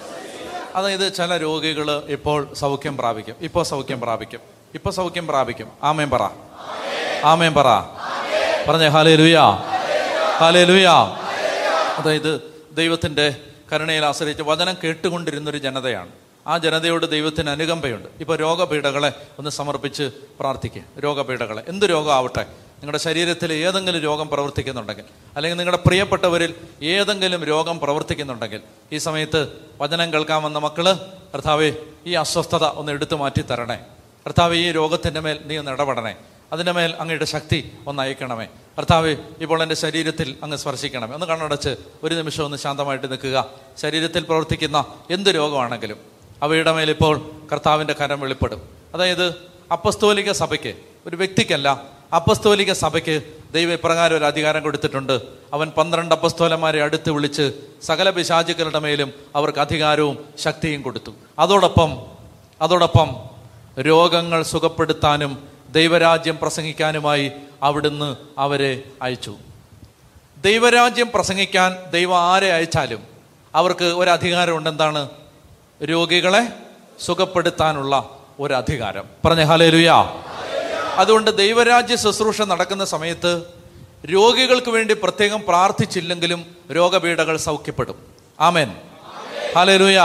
[SPEAKER 1] അതായത് ചില രോഗികൾ ഇപ്പോൾ സൗഖ്യം പ്രാപിക്കും ഇപ്പോൾ സൗഖ്യം പ്രാപിക്കും ഇപ്പോൾ സൗഖ്യം പ്രാപിക്കും ആമേൻ പറ ആമേൻ പറ പറഞ്ഞേ ഹാലേ ലുയാ ഹാലേ ലുയാ അതായത് ദൈവത്തിന്റെ കരുണയിൽ ആശ്രയിച്ച് വചനം കേട്ടുകൊണ്ടിരുന്നൊരു ജനതയാണ് ആ ജനതയോട് ദൈവത്തിന് അനുകമ്പയുണ്ട് ഇപ്പൊ രോഗപീഠകളെ ഒന്ന് സമർപ്പിച്ച് പ്രാർത്ഥിക്കുക രോഗപീഠകളെ എന്ത് രോഗമാവട്ടെ നിങ്ങളുടെ ശരീരത്തിൽ ഏതെങ്കിലും രോഗം പ്രവർത്തിക്കുന്നുണ്ടെങ്കിൽ അല്ലെങ്കിൽ നിങ്ങളുടെ പ്രിയപ്പെട്ടവരിൽ ഏതെങ്കിലും രോഗം പ്രവർത്തിക്കുന്നുണ്ടെങ്കിൽ ഈ സമയത്ത് വചനം കേൾക്കാൻ വന്ന മക്കള് കർത്താവെ ഈ അസ്വസ്ഥത ഒന്ന് എടുത്തു മാറ്റി തരണേ കർത്താവ് ഈ രോഗത്തിന്റെ മേൽ നീ ഒന്ന് ഇടപെടണേ അതിൻ്റെ മേൽ അങ്ങയുടെ ശക്തി ഒന്ന് അയക്കണമേ കർത്താവ് ഇപ്പോൾ എൻ്റെ ശരീരത്തിൽ അങ്ങ് സ്പർശിക്കണമേ ഒന്ന് കണ്ണടച്ച് ഒരു നിമിഷം ഒന്ന് ശാന്തമായിട്ട് നിൽക്കുക ശരീരത്തിൽ പ്രവർത്തിക്കുന്ന എന്ത് രോഗമാണെങ്കിലും അവയുടെ മേൽ ഇപ്പോൾ കർത്താവിൻ്റെ കരം വെളിപ്പെടും അതായത് അപ്പസ്തോലിക സഭയ്ക്ക് ഒരു വ്യക്തിക്കല്ല അപ്പസ്തോലിക സഭയ്ക്ക് ദൈവം ഇപ്രകാരം ഒരു അധികാരം കൊടുത്തിട്ടുണ്ട് അവൻ പന്ത്രണ്ട് അപ്പസ്തോലന്മാരെ അടുത്ത് വിളിച്ച് സകല പിശാചുക്കളുടെ മേലും അവർക്ക് അധികാരവും ശക്തിയും കൊടുത്തു അതോടൊപ്പം അതോടൊപ്പം രോഗങ്ങൾ സുഖപ്പെടുത്താനും ദൈവരാജ്യം പ്രസംഗിക്കാനുമായി അവിടുന്ന് അവരെ അയച്ചു ദൈവരാജ്യം പ്രസംഗിക്കാൻ ദൈവം ആരെ അയച്ചാലും അവർക്ക് ഒരു അധികാരമുണ്ട് എന്താണ് രോഗികളെ സുഖപ്പെടുത്താനുള്ള ഒരു അധികാരം പറഞ്ഞ ഹലേലുയാ അതുകൊണ്ട് ദൈവരാജ്യ ശുശ്രൂഷ നടക്കുന്ന സമയത്ത് രോഗികൾക്ക് വേണ്ടി പ്രത്യേകം പ്രാർത്ഥിച്ചില്ലെങ്കിലും രോഗപീഠകൾ സൗഖ്യപ്പെടും ആമേൻ ഹലേലുയാ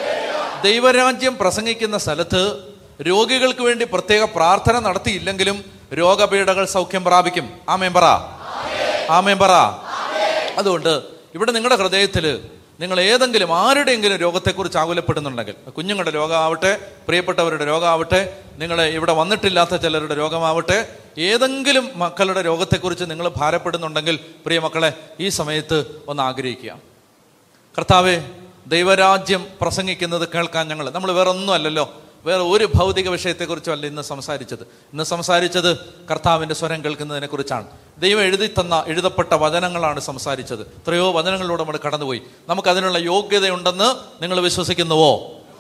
[SPEAKER 1] ദൈവരാജ്യം പ്രസംഗിക്കുന്ന സ്ഥലത്ത് രോഗികൾക്ക് വേണ്ടി പ്രത്യേക പ്രാർത്ഥന നടത്തിയില്ലെങ്കിലും രോഗപീഠകൾ സൗഖ്യം പ്രാപിക്കും ആമേൻ പറ ആമേൻ പറ അതുകൊണ്ട് ഇവിടെ നിങ്ങളുടെ ഹൃദയത്തിൽ നിങ്ങൾ ഏതെങ്കിലും ആരുടെയെങ്കിലും രോഗത്തെക്കുറിച്ച് ആകുലപ്പെടുന്നുണ്ടെങ്കിൽ കുഞ്ഞുങ്ങളുടെ രോഗമാവട്ടെ പ്രിയപ്പെട്ടവരുടെ രോഗമാവട്ടെ നിങ്ങളെ ഇവിടെ വന്നിട്ടില്ലാത്ത ചിലരുടെ രോഗമാവട്ടെ ഏതെങ്കിലും മക്കളുടെ രോഗത്തെക്കുറിച്ച് നിങ്ങൾ ഭാരപ്പെടുന്നുണ്ടെങ്കിൽ പ്രിയ മക്കളെ ഈ സമയത്ത് ഒന്ന് ആഗ്രഹിക്കുക കർത്താവെ ദൈവരാജ്യം പ്രസംഗിക്കുന്നത് കേൾക്കാൻ ഞങ്ങൾ നമ്മൾ വേറെ ഒന്നും അല്ലല്ലോ വേറെ ഒരു ഭൗതിക വിഷയത്തെക്കുറിച്ചും അല്ല ഇന്ന് സംസാരിച്ചത് ഇന്ന് സംസാരിച്ചത് കർത്താവിന്റെ സ്വരം കേൾക്കുന്നതിനെ കുറിച്ചാണ് ദൈവം എഴുതി തന്ന എഴുതപ്പെട്ട വചനങ്ങളാണ് സംസാരിച്ചത് എത്രയോ വചനങ്ങളിലൂടെ നമ്മൾ കടന്നുപോയി നമുക്ക് അതിനുള്ള യോഗ്യതയുണ്ടെന്ന് നിങ്ങൾ വിശ്വസിക്കുന്നുവോ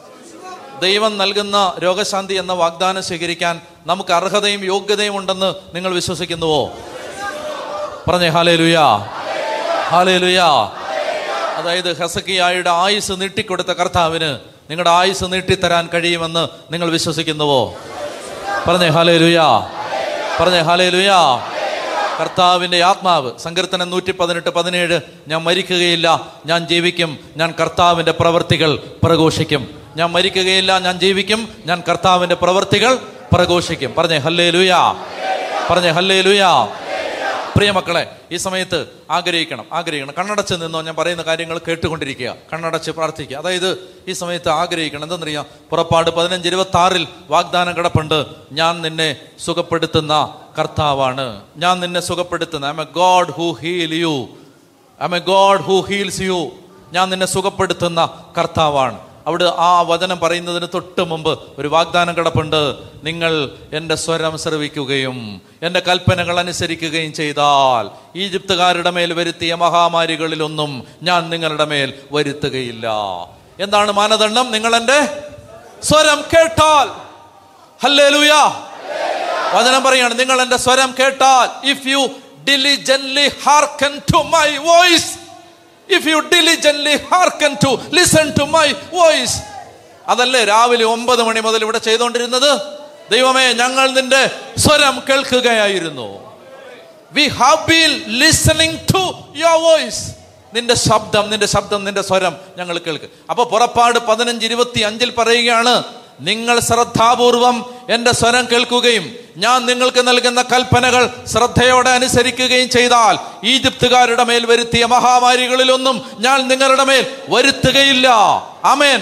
[SPEAKER 1] ദൈവം നൽകുന്ന രോഗശാന്തി എന്ന വാഗ്ദാനം സ്വീകരിക്കാൻ നമുക്ക് അർഹതയും യോഗ്യതയും ഉണ്ടെന്ന് നിങ്ങൾ വിശ്വസിക്കുന്നുവോ പറഞ്ഞേ ഹാലേ ലുയാ ഹാലേ ലുയാ അതായത് ഹസക്കിയായുടെ ആയുസ് നീട്ടിക്കൊടുത്ത കർത്താവിന് നിങ്ങളുടെ ആയുസ് നീട്ടിത്തരാൻ കഴിയുമെന്ന് നിങ്ങൾ വിശ്വസിക്കുന്നുവോ പറഞ്ഞേ ഹാലേ ലുയാ പറഞ്ഞേ ഹാലേ ലുയാ കർത്താവിന്റെ ആത്മാവ് സങ്കീർത്തനം നൂറ്റി പതിനെട്ട് പതിനേഴ് ഞാൻ മരിക്കുകയില്ല ഞാൻ ജീവിക്കും ഞാൻ കർത്താവിന്റെ പ്രവൃത്തികൾ പ്രഘോഷിക്കും ഞാൻ മരിക്കുകയില്ല ഞാൻ ജീവിക്കും ഞാൻ കർത്താവിന്റെ പ്രവൃത്തികൾ പ്രഘോഷിക്കും പറഞ്ഞേ ഹല്ലേ ലുയാ പറഞ്ഞേ ഹല്ലേ ലുയാ പ്രിയ മക്കളെ ഈ സമയത്ത് ആഗ്രഹിക്കണം ആഗ്രഹിക്കണം കണ്ണടച്ച് നിന്നോ ഞാൻ പറയുന്ന കാര്യങ്ങൾ കേട്ടുകൊണ്ടിരിക്കുക കണ്ണടച്ച് പ്രാർത്ഥിക്കുക അതായത് ഈ സമയത്ത് ആഗ്രഹിക്കണം എന്തെന്നറിയാം പുറപ്പാട് പതിനഞ്ച് ഇരുപത്തി ആറിൽ വാഗ്ദാനം കിടപ്പുണ്ട് ഞാൻ നിന്നെ സുഖപ്പെടുത്തുന്ന കർത്താവാണ് ഞാൻ നിന്നെ സുഖപ്പെടുത്തുന്ന I am a God who heal you I am a God who heals you ഞാൻ നിന്നെ സുഖപ്പെടുത്തുന്ന കർത്താവാണ് അവിടെ ആ വചനം പറയുന്നതിന് തൊട്ട് മുമ്പ് ഒരു വാഗ്ദാനം കിടപ്പുണ്ട് നിങ്ങൾ എൻ്റെ സ്വരം ശ്രവിക്കുകയും എൻ്റെ കൽപ്പനകൾ അനുസരിക്കുകയും ചെയ്താൽ ഈജിപ്തുകാരുടെ മേൽ വരുത്തിയ മഹാമാരികളിലൊന്നും ഞാൻ നിങ്ങളുടെ മേൽ വരുത്തുകയില്ല എന്താണ് മാനദണ്ഡം നിങ്ങൾ എൻ്റെ സ്വരം കേട്ടാൽ ഹല്ലേ വചനം പറയാണ് നിങ്ങൾ എൻ്റെ സ്വരം കേട്ടാൽ if you diligently hearken to my voice if you diligently hearken to listen to my voice അതല്ലേ രാവിലെ ഒമ്പത് മണി മുതൽ ഇവിടെ ചെയ്തുകൊണ്ടിരുന്നത് ദൈവമേ ഞങ്ങൾ നിന്റെ സ്വരം കേൾക്കുകയായിരുന്നു we have been listening to your voice നിന്റെ ശബ്ദം നിന്റെ ശബ്ദം നിന്റെ സ്വരം ഞങ്ങൾ കേൾക്കുക അപ്പൊ പുറപ്പാട് പതിനഞ്ച് ഇരുപത്തി അഞ്ചിൽ പറയുകയാണ് നിങ്ങൾ ശ്രദ്ധാപൂർവം എന്റെ സ്വരം കേൾക്കുകയും ഞാൻ നിങ്ങൾക്ക് നൽകുന്ന കൽപ്പനകൾ ശ്രദ്ധയോടെ അനുസരിക്കുകയും ചെയ്താൽ ഈജിപ്തുകാരുടെ മേൽ വരുത്തിയ മഹാമാരികളിലൊന്നും ഞാൻ നിങ്ങളുടെ മേൽ വരുത്തുകയില്ല അമേൻ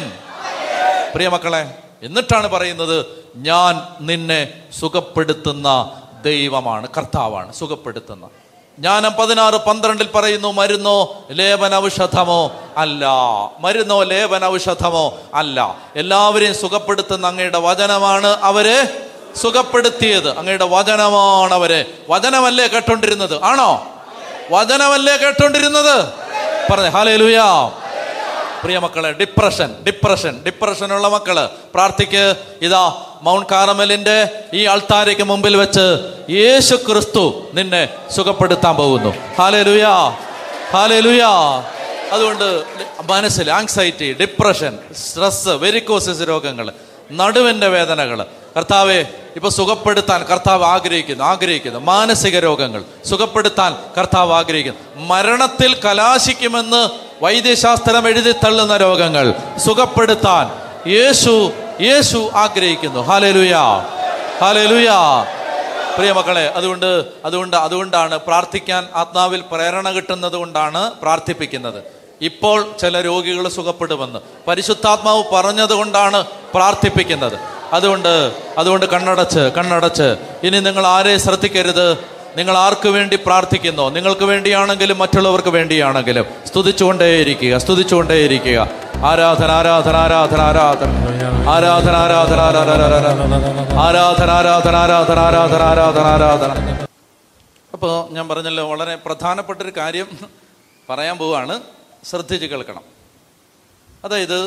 [SPEAKER 1] പ്രിയ മക്കളെ എന്നിട്ടാണ് പറയുന്നത് ഞാൻ നിന്നെ സുഖപ്പെടുത്തുന്ന ദൈവമാണ് കർത്താവാണ് സുഖപ്പെടുത്തുന്ന ജ്ഞാനം പതിനാറ് പന്ത്രണ്ടിൽ പറയുന്നു മരുന്നോ ലേപന ഔഷധമോ അല്ല മരുന്നോ ലേപന ഔഷധമോ അല്ല എല്ലാവരെയും സുഖപ്പെടുത്തുന്ന അങ്ങയുടെ വചനമാണ് അവരെ സുഖപ്പെടുത്തിയത് അങ്ങയുടെ വചനമാണ് അവരെ വചനമല്ലേ കേട്ടോണ്ടിരുന്നത് ആണോ വചനമല്ലേ കേട്ടോണ്ടിരുന്നത് പറഞ്ഞേ ഹാലേ ലുയാ പ്രിയ മക്കളെ ഡിപ്രഷൻ ഡിപ്രഷൻ ഡിപ്രഷനുള്ള മക്കള് പ്രാർത്ഥിക്ക് ഇതാ മൗണ്ട് കാറമലിന്റെ ഈ അൾത്താരയ്ക്ക് മുമ്പിൽ വെച്ച് യേശു ക്രിസ്തു നിന്നെ സുഖപ്പെടുത്താൻ പോകുന്നു ഹാലേ ലുയാ ഹാലേ ലുയാ അതുകൊണ്ട് മനസ്സിൽ ആങ്സൈറ്റി ഡിപ്രഷൻ സ്ട്രെസ് വെരിക്കോസിസ് രോഗങ്ങൾ നടുവിന്റെ വേദനകൾ കർത്താവെ ഇപ്പൊ സുഖപ്പെടുത്താൻ കർത്താവ് ആഗ്രഹിക്കുന്നു ആഗ്രഹിക്കുന്നു മാനസിക രോഗങ്ങൾ സുഖപ്പെടുത്താൻ കർത്താവ് ആഗ്രഹിക്കുന്നു മരണത്തിൽ കലാശിക്കുമെന്ന് വൈദ്യശാസ്ത്രം എഴുതി തള്ളുന്ന രോഗങ്ങൾ സുഖപ്പെടുത്താൻ യേശു യേശു ആഗ്രഹിക്കുന്നു ഹാലലുയാ ഹാലലുയാ പ്രിയ മക്കളെ അതുകൊണ്ട് അതുകൊണ്ട് അതുകൊണ്ടാണ് പ്രാർത്ഥിക്കാൻ ആത്മാവിൽ പ്രേരണ കിട്ടുന്നത് കൊണ്ടാണ് പ്രാർത്ഥിപ്പിക്കുന്നത് ഇപ്പോൾ ചില രോഗികൾ സുഖപ്പെടുമെന്ന് പരിശുദ്ധാത്മാവ് പറഞ്ഞത് കൊണ്ടാണ് പ്രാർത്ഥിപ്പിക്കുന്നത് അതുകൊണ്ട് അതുകൊണ്ട് കണ്ണടച്ച് കണ്ണടച്ച് ഇനി നിങ്ങൾ ആരെ ശ്രദ്ധിക്കരുത് നിങ്ങൾ ആർക്ക് വേണ്ടി പ്രാർത്ഥിക്കുന്നോ നിങ്ങൾക്ക് വേണ്ടിയാണെങ്കിലും മറ്റുള്ളവർക്ക് വേണ്ടിയാണെങ്കിലും സ്തുതിച്ചുകൊണ്ടേയിരിക്കുക സ്തുതിച്ചുകൊണ്ടേയിരിക്കുക ആരാധന ആരാധന ആരാധന ആരാധന ആരാധന ആരാധന ആരാധന ആരാധന ആരാധന ആരാധന ആരാധന ആരാധന അപ്പോൾ ഞാൻ പറഞ്ഞല്ലോ വളരെ പ്രധാനപ്പെട്ട ഒരു കാര്യം പറയാൻ പോവാണ് ശ്രദ്ധിച്ച് കേൾക്കണം അതായത്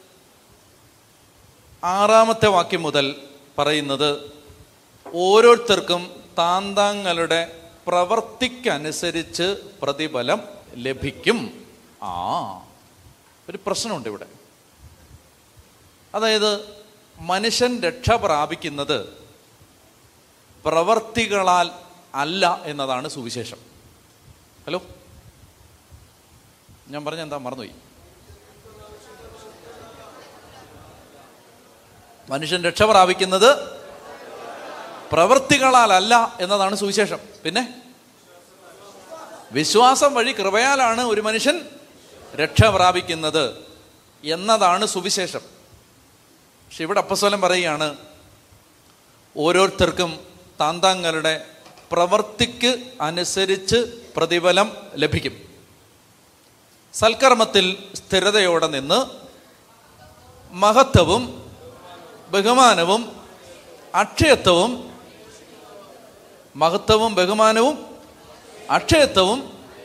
[SPEAKER 1] ആറാമത്തെ വാക്യം മുതൽ പറയുന്നത് ഓരോരുത്തർക്കും താന്താങ്ങളുടെ പ്രവർത്തിക്കനുസരിച്ച് പ്രതിഫലം ലഭിക്കും ആ ഒരു പ്രശ്നമുണ്ട് ഇവിടെ അതായത് മനുഷ്യൻ രക്ഷ പ്രാപിക്കുന്നത് പ്രവർത്തികളാൽ അല്ല എന്നതാണ് സുവിശേഷം ഹലോ ഞാൻ പറഞ്ഞ എന്താ മറന്നുപോയി മനുഷ്യൻ രക്ഷ പ്രാപിക്കുന്നത് പ്രവൃത്തികളാലല്ല എന്നതാണ് സുവിശേഷം പിന്നെ വിശ്വാസം വഴി കൃപയാലാണ് ഒരു മനുഷ്യൻ രക്ഷ പ്രാപിക്കുന്നത് എന്നതാണ് സുവിശേഷം പക്ഷെ ഇവിടെ അപ്പസ്വലം പറയുകയാണ് ഓരോരുത്തർക്കും താന്താങ്ങളുടെ പ്രവർത്തിക്ക് അനുസരിച്ച് പ്രതിഫലം ലഭിക്കും സൽക്കർമ്മത്തിൽ സ്ഥിരതയോടെ നിന്ന് മഹത്വവും ബഹുമാനവും അക്ഷയത്വവും മഹത്വവും ബഹുമാനവും അക്ഷയത്വവും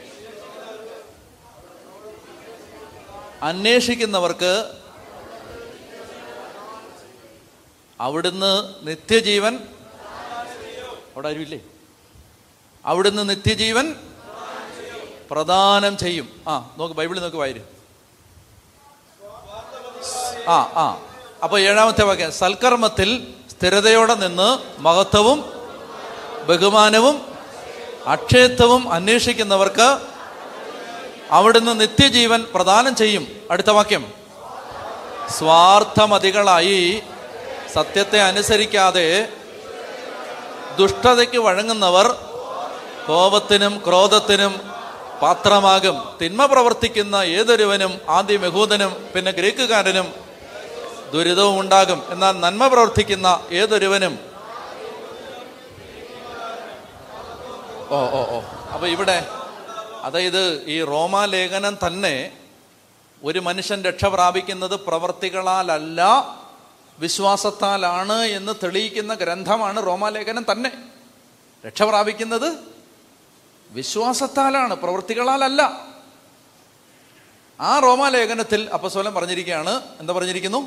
[SPEAKER 1] അന്വേഷിക്കുന്നവർക്ക് അവിടുന്ന് നിത്യജീവൻ അവിടെ ആരുമില്ലേ അവിടുന്ന് നിത്യജീവൻ പ്രദാനം ചെയ്യും ആ നോക്ക് ബൈബിളിൽ നോക്ക് വായിര് ആ ആ അപ്പൊ ഏഴാമത്തെ വാക്യം സൽക്കർമ്മത്തിൽ സ്ഥിരതയോടെ നിന്ന് മഹത്വവും ബഹുമാനവും അക്ഷയത്വവും അന്വേഷിക്കുന്നവർക്ക് അവിടുന്ന് നിത്യജീവൻ പ്രദാനം ചെയ്യും അടുത്ത വാക്യം സ്വാർത്ഥമതികളായി സത്യത്തെ അനുസരിക്കാതെ ദുഷ്ടതയ്ക്ക് വഴങ്ങുന്നവർ കോപത്തിനും ക്രോധത്തിനും പാത്രമാകും തിന്മ പ്രവർത്തിക്കുന്ന ഏതൊരുവനും ആദ്യം യഹൂദനും പിന്നെ ഗ്രീക്കുകാരനും ദുരിതവും ഉണ്ടാകും എന്നാൽ നന്മ പ്രവർത്തിക്കുന്ന ഏതൊരുവനും ഓ ഓ ഓ അപ്പൊ ഇവിടെ അതായത് ഈ റോമാലേഖനം തന്നെ ഒരു മനുഷ്യൻ രക്ഷ പ്രാപിക്കുന്നത് പ്രവർത്തികളാലല്ല വിശ്വാസത്താലാണ് എന്ന് തെളിയിക്കുന്ന ഗ്രന്ഥമാണ് റോമാലേഖനം തന്നെ രക്ഷ പ്രാപിക്കുന്നത് വിശ്വാസത്താലാണ് പ്രവൃത്തികളാലല്ല ആ റോമാലേഖനത്തിൽ അപ്പസ്വലം പറഞ്ഞിരിക്കുകയാണ് എന്താ പറഞ്ഞിരിക്കുന്നു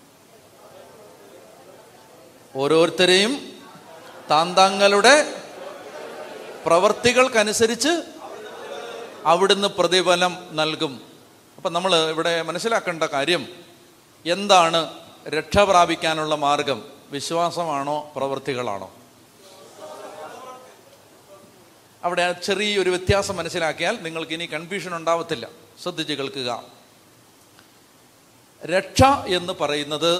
[SPEAKER 1] ഓരോരുത്തരെയും താന്താങ്ങളുടെ പ്രവർത്തികൾക്കനുസരിച്ച് അവിടുന്ന് പ്രതിഫലം നൽകും അപ്പം നമ്മൾ ഇവിടെ മനസ്സിലാക്കേണ്ട കാര്യം എന്താണ് രക്ഷ പ്രാപിക്കാനുള്ള മാർഗം വിശ്വാസമാണോ പ്രവൃത്തികളാണോ അവിടെ ആ ചെറിയൊരു വ്യത്യാസം മനസ്സിലാക്കിയാൽ നിങ്ങൾക്ക് ഇനി കൺഫ്യൂഷൻ ഉണ്ടാവത്തില്ല ശ്രദ്ധിച്ച് കേൾക്കുക രക്ഷ എന്ന് പറയുന്നത്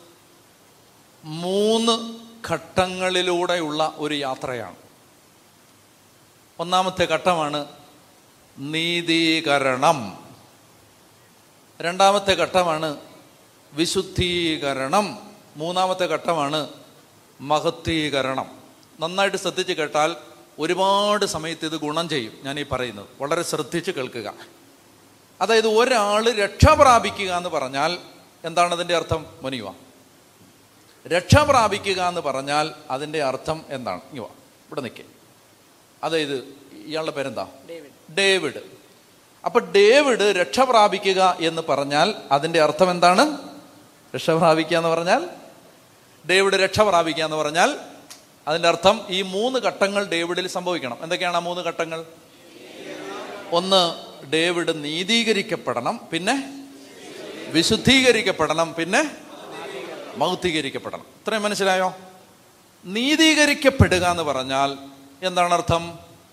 [SPEAKER 1] മൂന്ന് ഘട്ടങ്ങളിലൂടെയുള്ള ഒരു യാത്രയാണ് ഒന്നാമത്തെ ഘട്ടമാണ് നീതീകരണം രണ്ടാമത്തെ ഘട്ടമാണ് വിശുദ്ധീകരണം മൂന്നാമത്തെ ഘട്ടമാണ് മഹത്വീകരണം നന്നായിട്ട് ശ്രദ്ധിച്ച് കേട്ടാൽ ഒരുപാട് സമയത്ത് ഇത് ഗുണം ചെയ്യും ഞാൻ ഈ പറയുന്നത് വളരെ ശ്രദ്ധിച്ച് കേൾക്കുക അതായത് ഒരാൾ രക്ഷ പ്രാപിക്കുക എന്ന് പറഞ്ഞാൽ എന്താണ് അതിൻ്റെ അർത്ഥം മുനിയുവ രക്ഷ പ്രാപിക്കുക എന്ന് പറഞ്ഞാൽ അതിൻ്റെ അർത്ഥം എന്താണ് ഇവ ഇവിടെ നിൽക്കേ അതായത് ഇയാളുടെ പേരെന്താ ഡേവിഡ് അപ്പൊ ഡേവിഡ് രക്ഷ പ്രാപിക്കുക എന്ന് പറഞ്ഞാൽ അതിന്റെ അർത്ഥം എന്താണ് രക്ഷ പ്രാപിക്കുക എന്ന് പറഞ്ഞാൽ ഡേവിഡ് രക്ഷ പ്രാപിക്കുക എന്ന് പറഞ്ഞാൽ അതിന്റെ അർത്ഥം ഈ മൂന്ന് ഘട്ടങ്ങൾ ഡേവിഡിൽ സംഭവിക്കണം എന്തൊക്കെയാണ് ആ മൂന്ന് ഘട്ടങ്ങൾ ഒന്ന് ഡേവിഡ് നീതീകരിക്കപ്പെടണം പിന്നെ വിശുദ്ധീകരിക്കപ്പെടണം പിന്നെ മൗത്തീകരിക്കപ്പെടണം ഇത്രയും മനസ്സിലായോ നീതീകരിക്കപ്പെടുക എന്ന് പറഞ്ഞാൽ എന്താണ് അർത്ഥം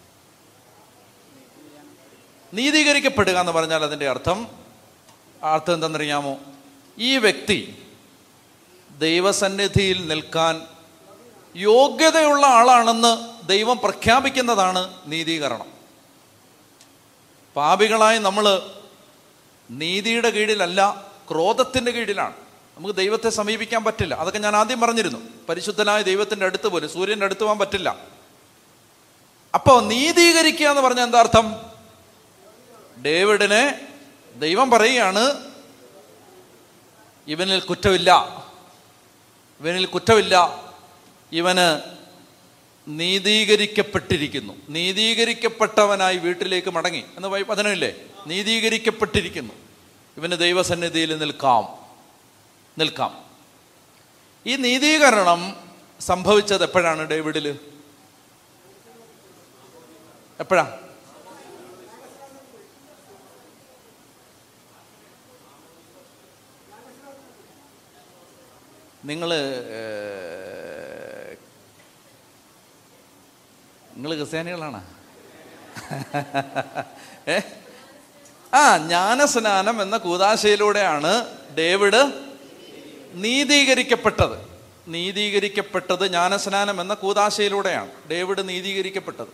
[SPEAKER 1] നീതീകരിക്കപ്പെടുക എന്ന് പറഞ്ഞാൽ അതിൻ്റെ അർത്ഥം അർത്ഥം എന്തെന്നറിയാമോ ഈ വ്യക്തി ദൈവസന്നിധിയിൽ നിൽക്കാൻ യോഗ്യതയുള്ള ആളാണെന്ന് ദൈവം പ്രഖ്യാപിക്കുന്നതാണ് നീതീകരണം പാപികളായി നമ്മൾ നീതിയുടെ കീഴിലല്ല ക്രോധത്തിൻ്റെ കീഴിലാണ് നമുക്ക് ദൈവത്തെ സമീപിക്കാൻ പറ്റില്ല അതൊക്കെ ഞാൻ ആദ്യം പറഞ്ഞിരുന്നു പരിശുദ്ധനായ ദൈവത്തിൻ്റെ അടുത്ത് പോലും സൂര്യൻ്റെ അടുത്ത് പോകാൻ പറ്റില്ല അപ്പോൾ നീതീകരിക്കുക എന്ന് പറഞ്ഞാൽ എന്താ അർത്ഥം ഡേവിഡിനെ ദൈവം പറയുകയാണ് ഇവനിൽ കുറ്റമില്ല ഇവനിൽ കുറ്റമില്ല ഇവന് നീതീകരിക്കപ്പെട്ടിരിക്കുന്നു നീതീകരിക്കപ്പെട്ടവനായി വീട്ടിലേക്ക് മടങ്ങി എന്ന് വചനമില്ലേ നീതീകരിക്കപ്പെട്ടിരിക്കുന്നു ഇവന് ദൈവസന്നിധിയിൽ നിൽക്കാം നിൽക്കാം ഈ നീതീകരണം സംഭവിച്ചത് എപ്പോഴാണ് ഡേവിഡിൽ എപ്പോഴാ നിങ്ങൾ നിങ്ങൾ ക്രിസ്ത്യാനികളാണ് ഏ ആ ജ്ഞാനസ്നാനം എന്ന കൂതാശയിലൂടെയാണ് ഡേവിഡ് നീതീകരിക്കപ്പെട്ടത് നീതീകരിക്കപ്പെട്ടത് ജ്ഞാനസ്നാനം എന്ന കൂതാശയിലൂടെയാണ് ഡേവിഡ് നീതീകരിക്കപ്പെട്ടത്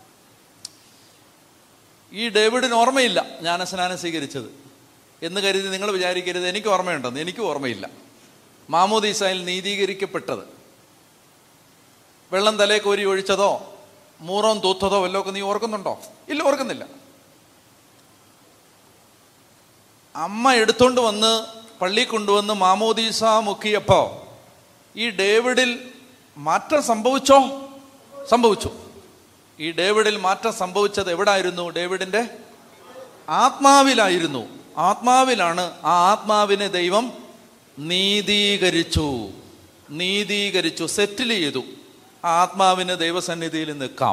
[SPEAKER 1] ഈ ഡേവിഡിന് ഓർമ്മയില്ല ജ്ഞാനസ്നാനം സ്വീകരിച്ചത് എന്ന് കരുതി നിങ്ങൾ വിചാരിക്കരുത് എനിക്ക് ഓർമ്മയുണ്ടെന്ന് എനിക്കും ഓർമ്മയില്ല മാമോദീസയിൽ നീതീകരിക്കപ്പെട്ടത് വെള്ളം തലേ കോരി ഒഴിച്ചതോ മൂറോം തൂത്തതോ വല്ലോ ഒക്കെ നീ ഓർക്കുന്നുണ്ടോ ഇല്ല ഓർക്കുന്നില്ല അമ്മ എടുത്തോണ്ട് വന്ന് പള്ളി കൊണ്ടുവന്ന് മാമോദീസ മുക്കിയപ്പോ ഈ ഡേവിഡിൽ മാറ്റം സംഭവിച്ചോ സംഭവിച്ചു ഈ ഡേവിഡിൽ മാറ്റം സംഭവിച്ചത് എവിടായിരുന്നു ഡേവിഡിന്റെ ആത്മാവിലായിരുന്നു ആത്മാവിലാണ് ആ ആത്മാവിനെ ദൈവം നീതീകരിച്ചു നീതീകരിച്ചു സെറ്റിൽ ചെയ്തു ആ ആത്മാവിന് ദൈവസന്നിധിയിൽ നിൽക്കാം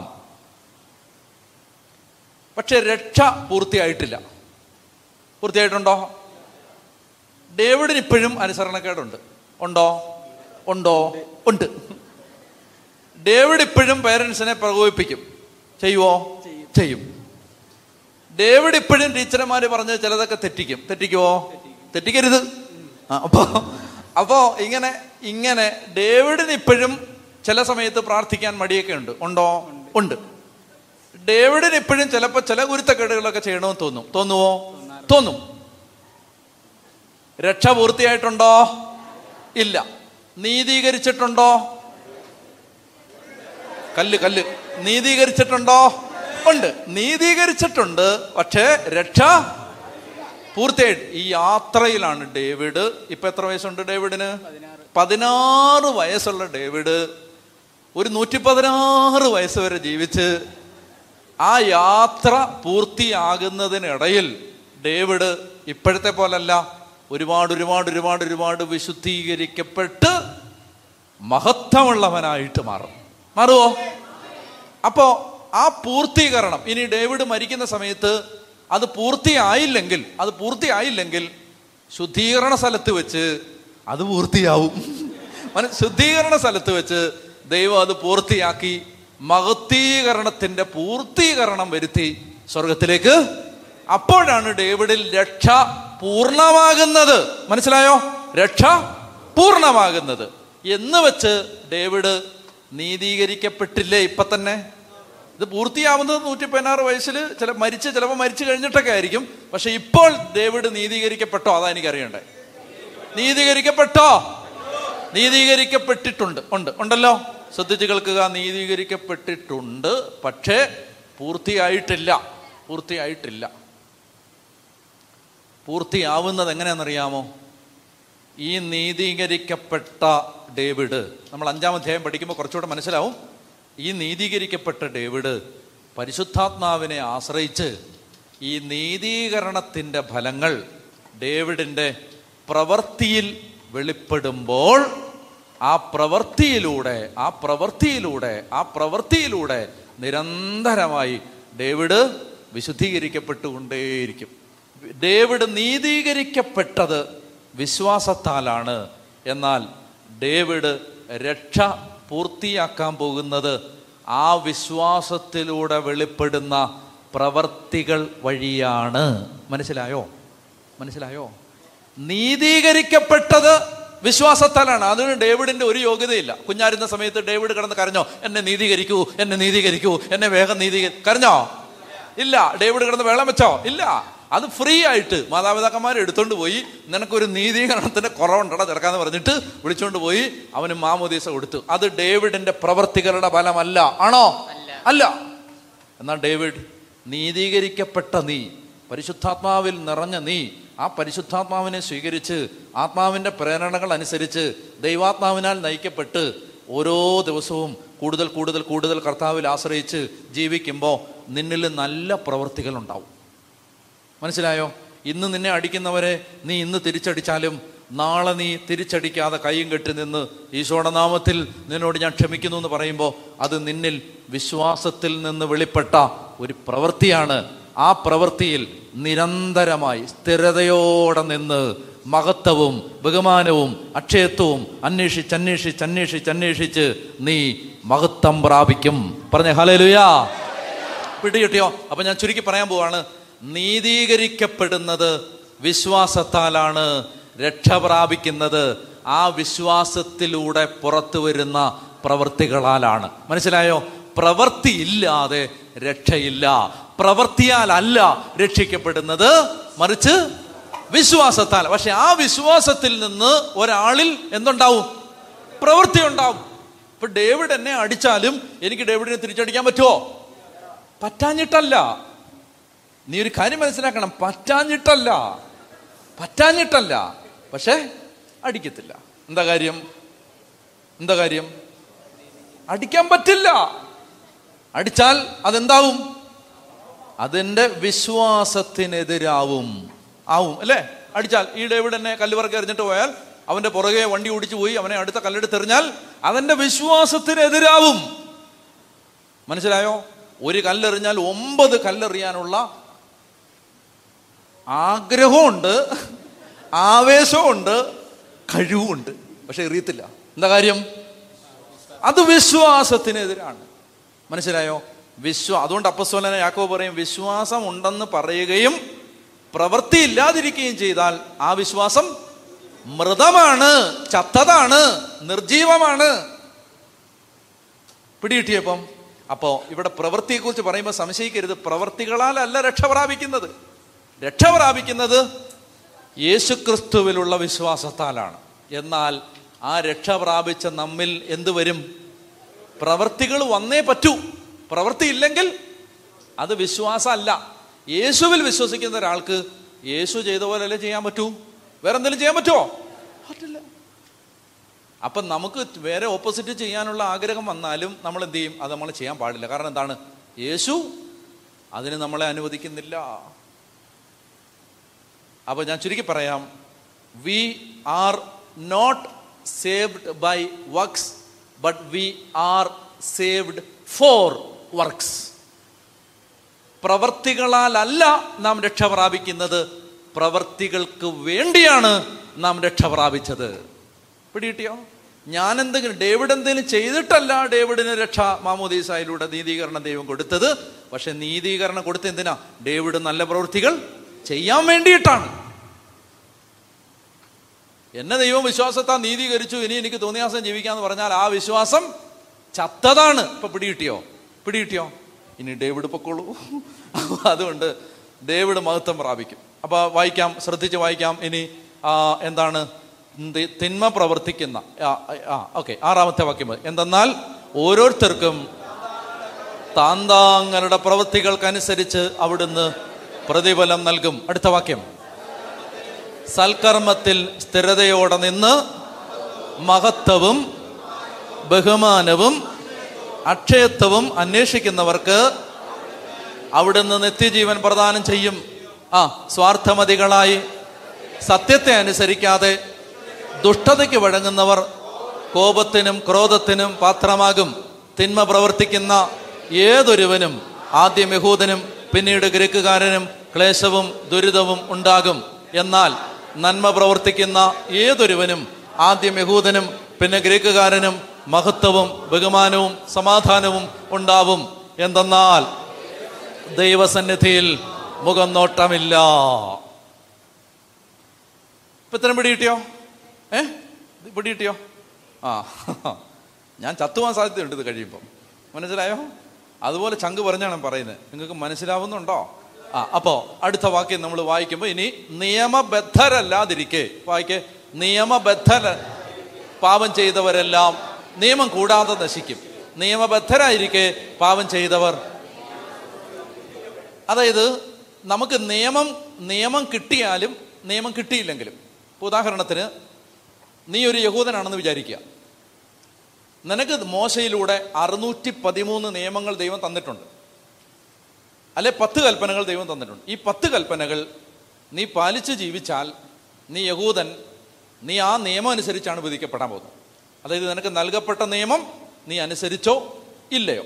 [SPEAKER 1] പക്ഷെ രക്ഷ പൂർത്തിയായിട്ടില്ല പൂർത്തിയായിട്ടുണ്ടോ ഡേവിഡിന് ഇപ്പോഴും അനുസരണക്കേടുണ്ട് ഉണ്ടോ ഉണ്ടോ ഉണ്ട് ഡേവിഡ് ഇപ്പോഴും പേരൻസിനെ പ്രകോപിപ്പിക്കും ചെയ്യുവോ ചെയ്യും ഡേവിഡ് ഇപ്പോഴും ടീച്ചർമാര് പറഞ്ഞ് ചിലതൊക്കെ തെറ്റിക്കും തെറ്റിക്കുവോ തെറ്റിക്കരുത് ആ അപ്പോ അപ്പോ ഇങ്ങനെ ഇങ്ങനെ ഡേവിഡിന് ഇപ്പോഴും ചില സമയത്ത് പ്രാർത്ഥിക്കാൻ മടിയൊക്കെ ഉണ്ട് ഉണ്ടോ ഉണ്ട് ഡേവിഡിന് ഇപ്പോഴും ചിലപ്പോൾ ചില ഗുരുത്തക്കേടുകളൊക്കെ ചെയ്യണമെന്ന് തോന്നും തോന്നുവോ തോന്നും രക്ഷ പൂർത്തിയായിട്ടുണ്ടോ ഇല്ല നീതീകരിച്ചിട്ടുണ്ടോ കല്ല് കല്ല് നീതീകരിച്ചിട്ടുണ്ടോ ഉണ്ട് നീതീകരിച്ചിട്ടുണ്ട് പക്ഷേ രക്ഷ പൂർത്തിയായിട്ട് ഈ യാത്രയിലാണ് ഡേവിഡ് ഇപ്പൊ എത്ര വയസ്സുണ്ട് ഡേവിഡിന് പതിനാറ് വയസ്സുള്ള ഡേവിഡ് ഒരു നൂറ്റി പതിനാറ് വയസ്സ് വരെ ജീവിച്ച് ആ യാത്ര പൂർത്തിയാകുന്നതിനിടയിൽ ഡേവിഡ് ഇപ്പോഴത്തെ പോലല്ല ഒരുപാട് ഒരുപാട് ഒരുപാട് ഒരുപാട് വിശുദ്ധീകരിക്കപ്പെട്ട് മഹത്വമുള്ളവനായിട്ട് മാറും മാറുമോ അപ്പോ ആ പൂർത്തീകരണം ഇനി ഡേവിഡ് മരിക്കുന്ന സമയത്ത് അത് പൂർത്തിയായില്ലെങ്കിൽ അത് പൂർത്തിയായില്ലെങ്കിൽ ശുദ്ധീകരണ സ്ഥലത്ത് വെച്ച് അത് പൂർത്തിയാവും മന ശുദ്ധീകരണ സ്ഥലത്ത് വെച്ച് ദൈവം അത് പൂർത്തിയാക്കി മഹത്തീകരണത്തിന്റെ പൂർത്തീകരണം വരുത്തി സ്വർഗത്തിലേക്ക് അപ്പോഴാണ് ഡേവിഡിൽ രക്ഷ പൂർണ്ണമാകുന്നത് മനസ്സിലായോ രക്ഷ പൂർണ്ണമാകുന്നത് എന്ന് വെച്ച് ഡേവിഡ് നീതീകരിക്കപ്പെട്ടില്ലേ ഇപ്പൊ തന്നെ ഇത് പൂർത്തിയാവുന്നത് നൂറ്റി പതിനാറ് വയസ്സിൽ ചില മരിച്ച് ചിലപ്പോൾ മരിച്ചു കഴിഞ്ഞിട്ടൊക്കെ ആയിരിക്കും പക്ഷെ ഇപ്പോൾ ഡേവിഡ് നീതീകരിക്കപ്പെട്ടോ അതാ എനിക്കറിയണ്ടേ നീതീകരിക്കപ്പെട്ടോ നീതീകരിക്കപ്പെട്ടിട്ടുണ്ട് ഉണ്ട് ഉണ്ടല്ലോ ശ്രദ്ധിച്ച് കേൾക്കുക നീതീകരിക്കപ്പെട്ടിട്ടുണ്ട് പക്ഷേ പൂർത്തിയായിട്ടില്ല പൂർത്തിയായിട്ടില്ല പൂർത്തിയാവുന്നത് എങ്ങനെയാണെന്നറിയാമോ ഈ നീതീകരിക്കപ്പെട്ട ഡേവിഡ് നമ്മൾ അഞ്ചാം അധ്യായം പഠിക്കുമ്പോൾ കുറച്ചുകൂടെ മനസ്സിലാവും ഈ നീതീകരിക്കപ്പെട്ട ഡേവിഡ് പരിശുദ്ധാത്മാവിനെ ആശ്രയിച്ച് ഈ നീതീകരണത്തിൻ്റെ ഫലങ്ങൾ ഡേവിഡിൻ്റെ പ്രവൃത്തിയിൽ വെളിപ്പെടുമ്പോൾ ആ പ്രവൃത്തിയിലൂടെ ആ പ്രവൃത്തിയിലൂടെ ആ പ്രവൃത്തിയിലൂടെ നിരന്തരമായി ഡേവിഡ് വിശുദ്ധീകരിക്കപ്പെട്ടുകൊണ്ടേയിരിക്കും ഡേവിഡ് നീതീകരിക്കപ്പെട്ടത് വിശ്വാസത്താലാണ് എന്നാൽ ഡേവിഡ് രക്ഷ പൂർത്തിയാക്കാൻ പോകുന്നത് ആ വിശ്വാസത്തിലൂടെ വെളിപ്പെടുന്ന പ്രവർത്തികൾ വഴിയാണ് മനസ്സിലായോ മനസ്സിലായോ നീതീകരിക്കപ്പെട്ടത് വിശ്വാസത്താലാണ് അതിന് ഡേവിഡിന്റെ ഒരു യോഗ്യതയില്ല കുഞ്ഞാരുന്ന സമയത്ത് ഡേവിഡ് കിടന്ന് കരഞ്ഞോ എന്നെ നീതീകരിക്കൂ എന്നെ നീതീകരിക്കൂ എന്നെ വേഗം നീതീകരി കരഞ്ഞോ ഇല്ല ഡേവിഡ് കിടന്ന് വെള്ളം വെച്ചോ ഇല്ല അത് ഫ്രീ ആയിട്ട് മാതാപിതാക്കന്മാർ എടുത്തോണ്ട് പോയി നിനക്കൊരു നീതീകരണത്തിന്റെ കുറവുണ്ടടാ ചെറുക്കാന്ന് പറഞ്ഞിട്ട് വിളിച്ചോണ്ട് പോയി അവന് മാമോദീസ കൊടുത്തു അത് ഡേവിഡിന്റെ പ്രവർത്തികളുടെ ഫലമല്ല ആണോ അല്ല എന്നാൽ ഡേവിഡ് നീതീകരിക്കപ്പെട്ട നീ പരിശുദ്ധാത്മാവിൽ നിറഞ്ഞ നീ ആ പരിശുദ്ധാത്മാവിനെ സ്വീകരിച്ച് ആത്മാവിന്റെ പ്രേരണകൾ അനുസരിച്ച് ദൈവാത്മാവിനാൽ നയിക്കപ്പെട്ട് ഓരോ ദിവസവും കൂടുതൽ കൂടുതൽ കൂടുതൽ കർത്താവിൽ ആശ്രയിച്ച് ജീവിക്കുമ്പോൾ നിന്നിൽ നല്ല പ്രവൃത്തികൾ ഉണ്ടാവും മനസ്സിലായോ ഇന്ന് നിന്നെ അടിക്കുന്നവരെ നീ ഇന്ന് തിരിച്ചടിച്ചാലും നാളെ നീ തിരിച്ചടിക്കാതെ കൈയും കെട്ടി നിന്ന് ഈശോയുടെ നാമത്തിൽ നിന്നോട് ഞാൻ ക്ഷമിക്കുന്നു എന്ന് പറയുമ്പോൾ അത് നിന്നിൽ വിശ്വാസത്തിൽ നിന്ന് വെളിപ്പെട്ട ഒരു പ്രവൃത്തിയാണ് ആ പ്രവൃത്തിയിൽ നിരന്തരമായി സ്ഥിരതയോടെ നിന്ന് മഹത്വവും ബഹുമാനവും അക്ഷയത്വവും അന്വേഷിച്ച് അന്വേഷിച്ച് അന്വേഷിച്ച് അന്വേഷിച്ച് നീ മഹത്വം പ്രാപിക്കും പറഞ്ഞ ഹലലുയാ പിടികിട്ടിയോ അപ്പൊ ഞാൻ ചുരുക്കി പറയാൻ പോവാണ് നീതീകരിക്കപ്പെടുന്നത് വിശ്വാസത്താലാണ് രക്ഷ പ്രാപിക്കുന്നത് ആ വിശ്വാസത്തിലൂടെ പുറത്തു വരുന്ന പ്രവൃത്തികളാലാണ് മനസ്സിലായോ പ്രവൃത്തി ഇല്ലാതെ രക്ഷയില്ല പ്രവൃത്തിയാലല്ല രക്ഷിക്കപ്പെടുന്നത് മറിച്ച് വിശ്വാസത്താൽ പക്ഷെ ആ വിശ്വാസത്തിൽ നിന്ന് ഒരാളിൽ എന്തുണ്ടാവും പ്രവൃത്തി ഉണ്ടാവും ഇപ്പൊ ഡേവിഡ് എന്നെ അടിച്ചാലും എനിക്ക് ഡേവിഡിനെ തിരിച്ചടിക്കാൻ പറ്റുമോ പറ്റാഞ്ഞിട്ടല്ല നീ ഒരു കാര്യം മനസ്സിലാക്കണം പറ്റാഞ്ഞിട്ടല്ല പറ്റാഞ്ഞിട്ടല്ല പക്ഷേ അടിക്കത്തില്ല എന്താ കാര്യം എന്താ കാര്യം അടിക്കാൻ പറ്റില്ല അടിച്ചാൽ അതെന്താവും അതിൻ്റെ വിശ്വാസത്തിനെതിരാവും ആവും അല്ലേ അടിച്ചാൽ ഈ ഡേവിഡ് എന്നെ കല്ലുവറക്ക് എറിഞ്ഞിട്ട് പോയാൽ അവന്റെ പുറകെ വണ്ടി ഓടിച്ചു പോയി അവനെ അടുത്ത കല്ലെടുത്തെറിഞ്ഞാൽ അതെന്റെ വിശ്വാസത്തിനെതിരാവും മനസ്സിലായോ ഒരു കല്ലെറിഞ്ഞാൽ ഒമ്പത് കല്ലെറിയാനുള്ള ആഗ്രഹമുണ്ട് ആവേശമുണ്ട് കഴിവുമുണ്ട് പക്ഷെ എറിയത്തില്ല എന്താ കാര്യം അത് വിശ്വാസത്തിനെതിരാണ് മനസ്സിലായോ വിശ്വാ അതുകൊണ്ട് അപ്പസ്വലന യാക്കോ പറയും വിശ്വാസം ഉണ്ടെന്ന് പറയുകയും പ്രവൃത്തി ഇല്ലാതിരിക്കുകയും ചെയ്താൽ ആ വിശ്വാസം മൃതമാണ് ചത്തതാണ് നിർജീവമാണ് പിടികിട്ടിയപ്പം അപ്പോ ഇവിടെ പ്രവൃത്തിയെക്കുറിച്ച് പറയുമ്പോൾ സംശയിക്കരുത് പ്രവൃത്തികളാലല്ല രക്ഷ പ്രാപിക്കുന്നത് രക്ഷ പ്രാപിക്കുന്നത് യേശുക്രിസ്തുവിലുള്ള വിശ്വാസത്താലാണ് എന്നാൽ ആ രക്ഷ പ്രാപിച്ച നമ്മിൽ എന്ത് വരും പ്രവൃത്തികൾ വന്നേ പറ്റൂ പ്രവൃത്തി ഇല്ലെങ്കിൽ അത് വിശ്വാസമല്ല യേശുവിൽ വിശ്വസിക്കുന്ന ഒരാൾക്ക് യേശു ചെയ്ത പോലെയല്ലേ ചെയ്യാൻ പറ്റൂ വേറെ എന്തെങ്കിലും ചെയ്യാൻ പറ്റുമോ പറ്റില്ല അപ്പം നമുക്ക് വേറെ ഓപ്പോസിറ്റ് ചെയ്യാനുള്ള ആഗ്രഹം വന്നാലും നമ്മൾ എന്ത് ചെയ്യും അത് നമ്മൾ ചെയ്യാൻ പാടില്ല കാരണം എന്താണ് യേശു അതിന് നമ്മളെ അനുവദിക്കുന്നില്ല അപ്പൊ ഞാൻ ചുരുക്കി പറയാം we are not saved by works but we are saved for works പ്രവർത്തികളാലല്ല നാം രക്ഷ പ്രാപിക്കുന്നത് പ്രവർത്തികൾക്ക് വേണ്ടിയാണ് നാം രക്ഷ പ്രാപിച്ചത് പിടികിട്ടിയോ ഞാൻ എന്തെങ്കിലും ഡേവിഡ് എന്തെങ്കിലും ചെയ്തിട്ടല്ല ഡേവിഡിന് രക്ഷ മാമോദീസായിലൂടെ നീതീകരണം ദൈവം കൊടുത്തത് പക്ഷെ നീതീകരണം കൊടുത്ത എന്തിനാ ഡേവിഡ് നല്ല പ്രവൃത്തികൾ ചെയ്യാൻ വേണ്ടിയിട്ടാണ് എന്നെ ദൈവം വിശ്വാസത്താ നീതീകരിച്ചു ഇനി എനിക്ക് തോന്നിയാസം ജീവിക്കാന്ന് പറഞ്ഞാൽ ആ വിശ്വാസം ചത്തതാണ് ഇപ്പൊ പിടികിട്ടിയോ പിടികിട്ടിയോ ഇനി ഡേവിഡ് പൊക്കോളൂ അതുകൊണ്ട് ഡേവിഡ് മഹത്വം പ്രാപിക്കും അപ്പൊ വായിക്കാം ശ്രദ്ധിച്ച് വായിക്കാം ഇനി ആ, എന്താണ് തി- തിന്മ പ്രവർത്തിക്കുന്ന ആ ഓക്കെ ആറാമത്തെ വാക്യം മതി. എന്തെന്നാൽ ഓരോരുത്തർക്കും താന്താങ്ങളുടെ പ്രവൃത്തികൾക്കനുസരിച്ച് അവിടുന്ന് പ്രതിഫലം നൽകും അടുത്ത വാക്യം സൽക്കർമ്മത്തിൽ സ്ഥിരതയോടെ നിന്ന് മഹത്വവും ബഹുമാനവും അക്ഷയത്വവും അന്വേഷിക്കുന്നവർക്ക് അവിടുന്ന് നിത്യജീവൻ പ്രദാനം ചെയ്യും ആ സ്വാർത്ഥമതികളായി സത്യത്തെ അനുസരിക്കാതെ ദുഷ്ടതയ്ക്ക് വഴങ്ങുന്നവർ കോപത്തിനും ക്രോധത്തിനും പാത്രമാകും തിന്മ പ്രവർത്തിക്കുന്ന ഏതൊരുവനും ആദ്യം യഹൂദനും പിന്നീട് ഗ്രേക്കുകാരനും ക്ലേശവും ദുരിതവും ഉണ്ടാകും എന്നാൽ നന്മ പ്രവർത്തിക്കുന്ന ഏതൊരുവനും ആദ്യം യഹൂദനും പിന്നെ ഗ്രേക്കുകാരനും മഹത്വവും ബഹുമാനവും സമാധാനവും ഉണ്ടാവും എന്തെന്നാൽ ദൈവസന്നിധിയിൽ മുഖം നോട്ടമില്ല ഇപ്പൊ ഇത്രയും പിടി കിട്ടിയോ ഏ ഇത് പിടി കിട്ടിയോ ആ ഞാൻ ചത്തുവാൻ സാധ്യതയുണ്ട് ഇത് കഴിയുമ്പോൾ മനസ്സിലായോ അതുപോലെ ചങ്ക് പറഞ്ഞാണ് പറയുന്നത് നിങ്ങൾക്ക് മനസ്സിലാവുന്നുണ്ടോ ആ അപ്പോ അടുത്ത വാക്യം നമ്മൾ വായിക്കുമ്പോൾ ഇനി നിയമബദ്ധരല്ലാതിരിക്കെ വായിക്കേ നിയമബദ്ധര പാപം ചെയ്തവരെല്ലാം നിയമം കൂടാതെ നശിക്കും നിയമബദ്ധരായിരിക്കെ പാപം ചെയ്തവർ അതായത് നമുക്ക് നിയമം നിയമം കിട്ടിയാലും നിയമം കിട്ടിയില്ലെങ്കിലും ഇപ്പൊ ഉദാഹരണത്തിന് നീ ഒരു യഹൂദനാണെന്ന് വിചാരിക്കുക നിനക്ക് മോശയിലൂടെ അറുന്നൂറ്റി പതിമൂന്ന് നിയമങ്ങൾ ദൈവം തന്നിട്ടുണ്ട് അല്ലെ പത്ത് കൽപ്പനകൾ ദൈവം തന്നിട്ടുണ്ട് ഈ പത്ത് കൽപ്പനകൾ നീ പാലിച്ച് ജീവിച്ചാൽ നീ യഹൂദൻ നീ ആ നിയമം അനുസരിച്ചാണ് വിധിക്കപ്പെടാൻ പോകുന്നത് അതായത് നിനക്ക് നൽകപ്പെട്ട നിയമം നീ അനുസരിച്ചോ ഇല്ലയോ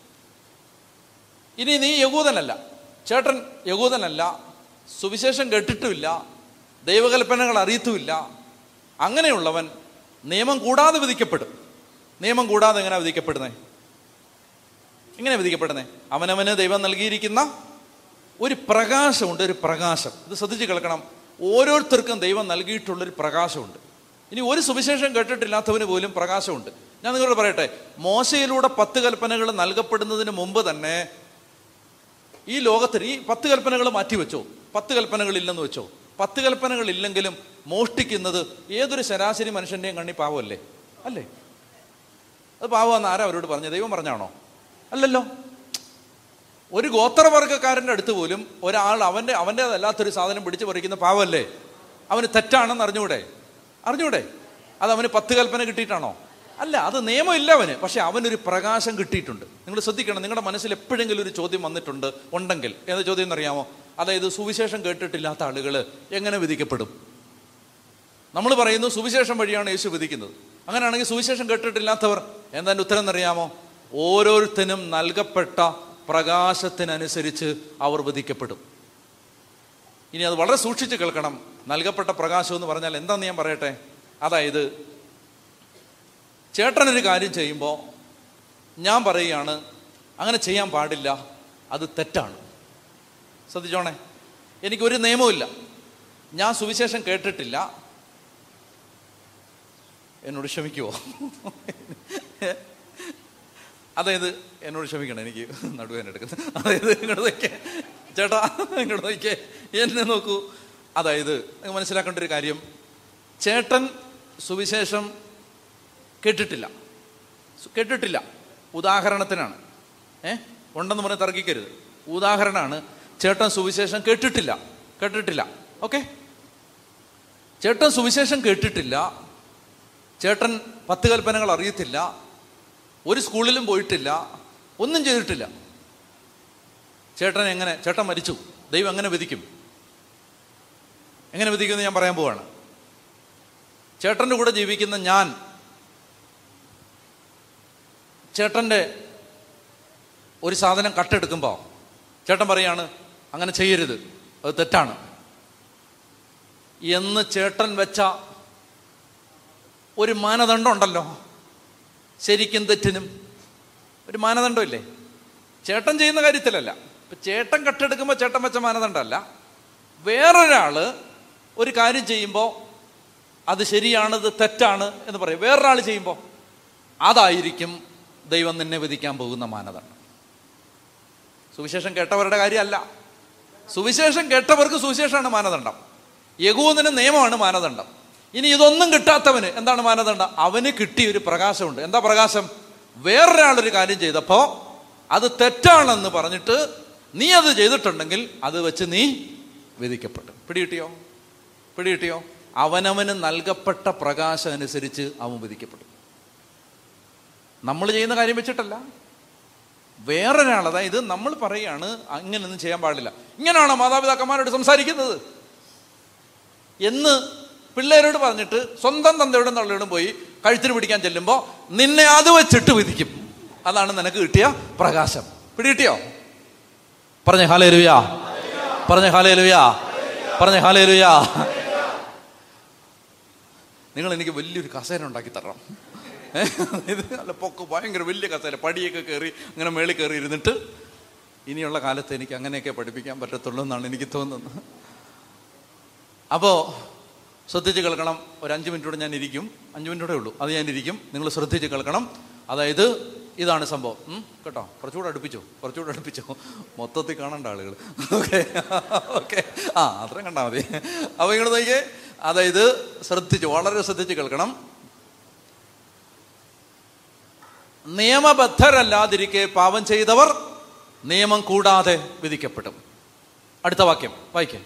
[SPEAKER 1] ഇനി നീ യഹൂദനല്ല ചേട്ടൻ യഹൂദനല്ല സുവിശേഷം കേട്ടിട്ടുമില്ല ദൈവകൽപ്പനകൾ അറിയത്തുമില്ല അങ്ങനെയുള്ളവൻ നിയമം കൂടാതെ വിധിക്കപ്പെടും നിയമം കൂടാതെ എങ്ങനെ വിധിക്കപ്പെടുന്നേ എങ്ങനെ വിധിക്കപ്പെടുന്നേ അവനവന് ദൈവം നൽകിയിരിക്കുന്ന ഒരു പ്രകാശമുണ്ട് ഒരു പ്രകാശം ഇത് ശ്രദ്ധിച്ച് കേൾക്കണം ഓരോരുത്തർക്കും ദൈവം നൽകിയിട്ടുള്ളൊരു പ്രകാശമുണ്ട് ഇനി ഒരു സുവിശേഷം കേട്ടിട്ടില്ലാത്തവന് പോലും പ്രകാശമുണ്ട് ഞാൻ നിങ്ങളോട് പറയട്ടെ മോശയിലൂടെ പത്ത് കൽപ്പനകൾ നൽകപ്പെടുന്നതിന് മുമ്പ് തന്നെ ഈ ലോകത്തിൽ ഈ പത്ത് കൽപ്പനകൾ മാറ്റിവെച്ചോ പത്ത് കൽപ്പനകൾ ഇല്ലെന്ന് വെച്ചോ പത്ത് കൽപ്പനകൾ ഇല്ലെങ്കിലും മോഷ്ടിക്കുന്നത് ഏതൊരു ശരാശരി മനുഷ്യന്റെയും കണ്ണി പാവമല്ലേ അല്ലേ അത് പാവമെന്ന് ആരാ അവരോട് പറഞ്ഞത് ദൈവം പറഞ്ഞാണോ അല്ലല്ലോ ഒരു ഗോത്രവർഗക്കാരൻ്റെ അടുത്ത് പോലും ഒരാൾ അവൻ്റെ അവൻ്റേതല്ലാത്തൊരു സാധനം പിടിച്ചു പറിക്കുന്ന പാവമല്ലേ അവന് തെറ്റാണെന്ന് അറിഞ്ഞൂടെ അറിഞ്ഞൂടെ അത് അവന് പത്ത് കൽപ്പന കിട്ടിയിട്ടാണോ അല്ല അത് നിയമമില്ല അവന് പക്ഷെ അവനൊരു പ്രകാശം കിട്ടിയിട്ടുണ്ട് നിങ്ങൾ ശ്രദ്ധിക്കണം നിങ്ങളുടെ മനസ്സിൽ എപ്പോഴെങ്കിലും ഒരു ചോദ്യം വന്നിട്ടുണ്ട് ഉണ്ടെങ്കിൽ ഏത് ചോദ്യം എന്നറിയാമോ അതായത് സുവിശേഷം കേട്ടിട്ടില്ലാത്ത ആളുകൾ എങ്ങനെ വിധിക്കപ്പെടും നമ്മൾ പറയുന്നു സുവിശേഷം വഴിയാണ് യേശു വിധിക്കുന്നത് അങ്ങനെയാണെങ്കിൽ സുവിശേഷം കേട്ടിട്ടില്ലാത്തവർ എന്താ ഉത്തരം എന്നറിയാമോ ഓരോരുത്തരും നൽകപ്പെട്ട പ്രകാശത്തിനനുസരിച്ച് അവർ വിധിക്കപ്പെടും ഇനി അത് വളരെ സൂക്ഷിച്ച് കേൾക്കണം നൽകപ്പെട്ട പ്രകാശം എന്ന് പറഞ്ഞാൽ എന്താന്ന് ഞാൻ പറയട്ടെ അതായത് ചേട്ടനൊരു കാര്യം ചെയ്യുമ്പോൾ ഞാൻ പറയുകയാണ് അങ്ങനെ ചെയ്യാൻ പാടില്ല അത് തെറ്റാണ് ശ്രദ്ധിച്ചോണേ എനിക്കൊരു നിയമവുമില്ല ഞാൻ സുവിശേഷം കേട്ടിട്ടില്ല എന്നോട് ക്ഷമിക്കുമോ അതായത് എന്നോട് ക്ഷമിക്കണം എനിക്ക് നടുവേന എടുക്കുന്നത് അതായത് ഇങ്ങോട്ട് നോക്കിയേ ചേട്ടാ ഇങ്ങോട്ട് നോക്കിയേ എന്നെ നോക്കൂ അതായത് നിങ്ങൾ മനസ്സിലാക്കേണ്ട ഒരു കാര്യം ചേട്ടൻ സുവിശേഷം കേട്ടിട്ടില്ല സു- കേട്ടിട്ടില്ല ഉദാഹരണത്തിനാണ് ഏ ഉണ്ടെന്ന് പറഞ്ഞ് തർക്കിക്കരുത് ഉദാഹരണമാണ് ചേട്ടൻ സുവിശേഷം കേട്ടിട്ടില്ല കേട്ടിട്ടില്ല ഓക്കെ ചേട്ടൻ സുവിശേഷം കേട്ടിട്ടില്ല ചേട്ടൻ പത്ത് കൽപ്പനകൾ അറിയത്തില്ല ഒരു സ്കൂളിലും പോയിട്ടില്ല ഒന്നും ചെയ്തിട്ടില്ല ചേട്ടൻ എങ്ങനെ ചേട്ടൻ മരിച്ചു ദൈവം എങ്ങനെ വിധിക്കും എങ്ങനെ വിധിക്കുമെന്ന് ഞാൻ പറയാൻ പോവാണ് ചേട്ടൻ്റെ കൂടെ ജീവിക്കുന്ന ഞാൻ ചേട്ടൻ്റെ ഒരു സാധനം കട്ടെടുക്കുമ്പോൾ ചേട്ടൻ പറയാണ് അങ്ങനെ ചെയ്യരുത് അത് തെറ്റാണ് എന്ന് ചേട്ടൻ വെച്ച ഒരു മാനദണ്ഡം ഉണ്ടല്ലോ ശരിക്കും തെറ്റിനും ഒരു മാനദണ്ഡമില്ലേ ചേട്ടൻ ചെയ്യുന്ന കാര്യത്തിലല്ല ഇപ്പൊ ചേട്ടൻ കട്ടെടുക്കുമ്പോൾ ചേട്ടൻ വെച്ച മാനദണ്ഡമല്ല വേറൊരാള് ഒരു കാര്യം ചെയ്യുമ്പോൾ അത് ശരിയാണ് ഇത് തെറ്റാണ് എന്ന് പറയും വേറൊരാൾ ചെയ്യുമ്പോൾ അതായിരിക്കും ദൈവം നിന്നെ വിധിക്കാൻ പോകുന്ന മാനദണ്ഡം സുവിശേഷം കേട്ടവരുടെ കാര്യമല്ല സുവിശേഷം കേട്ടവർക്ക് സുവിശേഷമാണ് മാനദണ്ഡം യകൂന്നിന് നിയമമാണ് മാനദണ്ഡം ഇനി ഇതൊന്നും കിട്ടാത്തവന് എന്താണ് മാനദണ്ഡം അവന് കിട്ടിയ ഒരു പ്രകാശമുണ്ട് എന്താ പ്രകാശം വേറൊരാളൊരു കാര്യം ചെയ്തപ്പോ അത് തെറ്റാണെന്ന് പറഞ്ഞിട്ട് നീ അത് ചെയ്തിട്ടുണ്ടെങ്കിൽ അത് വെച്ച് നീ വിധിക്കപ്പെട്ടു പിടികിട്ടിയോ പിടികിട്ടിയോ അവനവന് നൽകപ്പെട്ട പ്രകാശം അനുസരിച്ച് അവൻ വിധിക്കപ്പെടും നമ്മൾ ചെയ്യുന്ന കാര്യം വെച്ചിട്ടല്ല വേറൊരാൾ അതായത് നമ്മൾ പറയുകയാണ് അങ്ങനെയൊന്നും ചെയ്യാൻ പാടില്ല ഇങ്ങനെയാണോ മാതാപിതാക്കന്മാരോട് സംസാരിക്കുന്നത് എന്ന് പിള്ളേരോട് പറഞ്ഞിട്ട് സ്വന്തം തന്തയോടും തള്ളയോടും പോയി കഴുത്തിന് പിടിക്കാൻ ചെല്ലുമ്പോൾ നിന്നെ അത് വെച്ചിട്ട് വിധിക്കും അതാണ് നിനക്ക് കിട്ടിയ പ്രകാശം പിടികിട്ടിയോ പറഞ്ഞേ ഹാലേ ലുയാ പറഞ്ഞേ ഹാലേ ലുയാ പറഞ്ഞേ ഹാലേ ലുയാ നിങ്ങൾ എനിക്ക് വലിയൊരു കസേര ഉണ്ടാക്കി തരണം ഇത് നല്ല പൊക്ക് ഭയങ്കര വലിയ കസേര പടിയൊക്കെ കയറി അങ്ങനെ മേളിൽ കയറി ഇരുന്നിട്ട് ഇനിയുള്ള കാലത്ത് എനിക്ക് അങ്ങനെയൊക്കെ പഠിപ്പിക്കാൻ പറ്റത്തുള്ളൂ എന്നാണ് എനിക്ക് തോന്നുന്നത് അപ്പോൾ ശ്രദ്ധിച്ച് കേൾക്കണം ഒരു അഞ്ച് മിനിറ്റോടെ ഞാൻ ഇരിക്കും അഞ്ച് മിനിറ്റോടെ ഉള്ളൂ അത് ഞാൻ ഇരിക്കും നിങ്ങൾ ശ്രദ്ധിച്ച് കേൾക്കണം അതായത് ഇതാണ് സംഭവം ഉം, കേട്ടോ കുറച്ചുകൂടെ അടുപ്പിച്ചോ കുറച്ചുകൂടെ അടുപ്പിച്ചോ മൊത്തത്തിൽ കാണണ്ട ആളുകൾ ഓക്കെ ഓക്കെ ആ അത്രയും കണ്ടാൽ മതി അപ്പോൾ നിങ്ങൾ നോക്കിയേ അതായത് ശ്രദ്ധിച്ച് വളരെ ശ്രദ്ധിച്ച് കേൾക്കണം നിയമബദ്ധരല്ലാതിരിക്കെ പാപം ചെയ്തവർ നിയമം കൂടാതെ വിധിക്കപ്പെടും അടുത്ത വാക്യം വായിക്കേ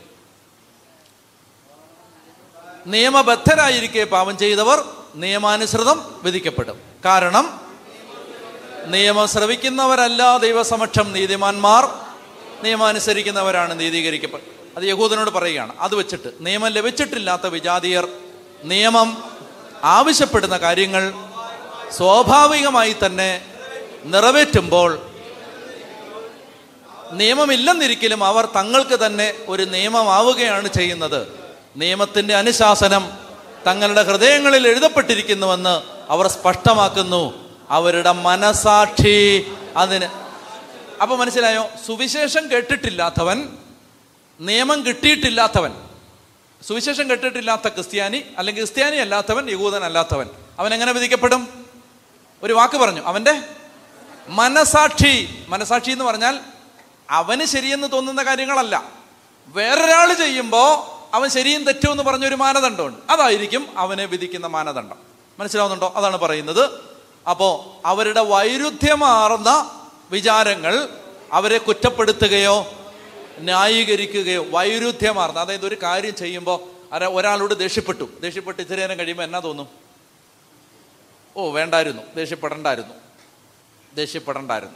[SPEAKER 1] നിയമബദ്ധരായിരിക്കെ പാപം ചെയ്തവർ നിയമാനുസൃതം വിധിക്കപ്പെടും കാരണം നിയമം ശ്രവിക്കുന്നവരല്ല ദൈവസമക്ഷം നീതിമാന്മാർ നിയമാനുസരിക്കുന്നവരാണ് നീതീകരിക്കപ്പെടും അത് യഹൂദനോട് പറയുകയാണ് അത് വെച്ചിട്ട് നിയമം ലഭിച്ചിട്ടില്ലാത്ത വിജാതിയർ നിയമം ആവശ്യപ്പെടുന്ന കാര്യങ്ങൾ സ്വാഭാവികമായി തന്നെ നിറവേറ്റുമ്പോൾ നിയമമില്ലെന്നിരിക്കലും അവർ തങ്ങൾക്ക് തന്നെ ഒരു നിയമമാവുകയാണ് ചെയ്യുന്നത് നിയമത്തിന്റെ അനുശാസനം തങ്ങളുടെ ഹൃദയങ്ങളിൽ എഴുതപ്പെട്ടിരിക്കുന്നുവെന്ന് അവർ സ്പഷ്ടമാക്കുന്നു അവരുടെ മനസാക്ഷി അതിന് അപ്പൊ മനസ്സിലായോ സുവിശേഷം കേട്ടിട്ടില്ലാത്തവൻ നിയമം കിട്ടിയിട്ടില്ലാത്തവൻ സുവിശേഷം കേട്ടിട്ടില്ലാത്ത ക്രിസ്ത്യാനി അല്ലെങ്കിൽ ക്രിസ്ത്യാനി അല്ലാത്തവൻ യഹൂദൻ അല്ലാത്തവൻ അവൻ എങ്ങനെ വിധിക്കപ്പെടും ഒരു വാക്ക് പറഞ്ഞു അവന്റെ മനസാക്ഷി മനസാക്ഷി എന്ന് പറഞ്ഞാൽ അവന് ശരിയെന്ന് തോന്നുന്ന കാര്യങ്ങളല്ല വേറൊരാൾ ചെയ്യുമ്പോൾ അവൻ ശരിയും തെറ്റും എന്ന് പറഞ്ഞൊരു മാനദണ്ഡമുണ്ട് അതായിരിക്കും അവനെ വിധിക്കുന്ന മാനദണ്ഡം മനസ്സിലാവുന്നുണ്ടോ അതാണ് പറയുന്നത് അപ്പോ അവരുടെ വൈരുദ്ധ്യമാർന്ന വിചാരങ്ങൾ അവരെ കുറ്റപ്പെടുത്തുകയോ ന്യായീകരിക്കുകയോ വൈരുദ്ധ്യമാർന്ന അതായത് ഒരു കാര്യം ചെയ്യുമ്പോൾ അര ഒരാളോട് ദേഷ്യപ്പെട്ടു ദേഷ്യപ്പെട്ട് ഇത്തിരി നേരം കഴിയുമ്പോൾ എന്നാ തോന്നും ഓ വേണ്ടായിരുന്നു ദേഷ്യപ്പെടണ്ടായിരുന്നു ദേഷ്യപ്പെടണ്ടായിരുന്നു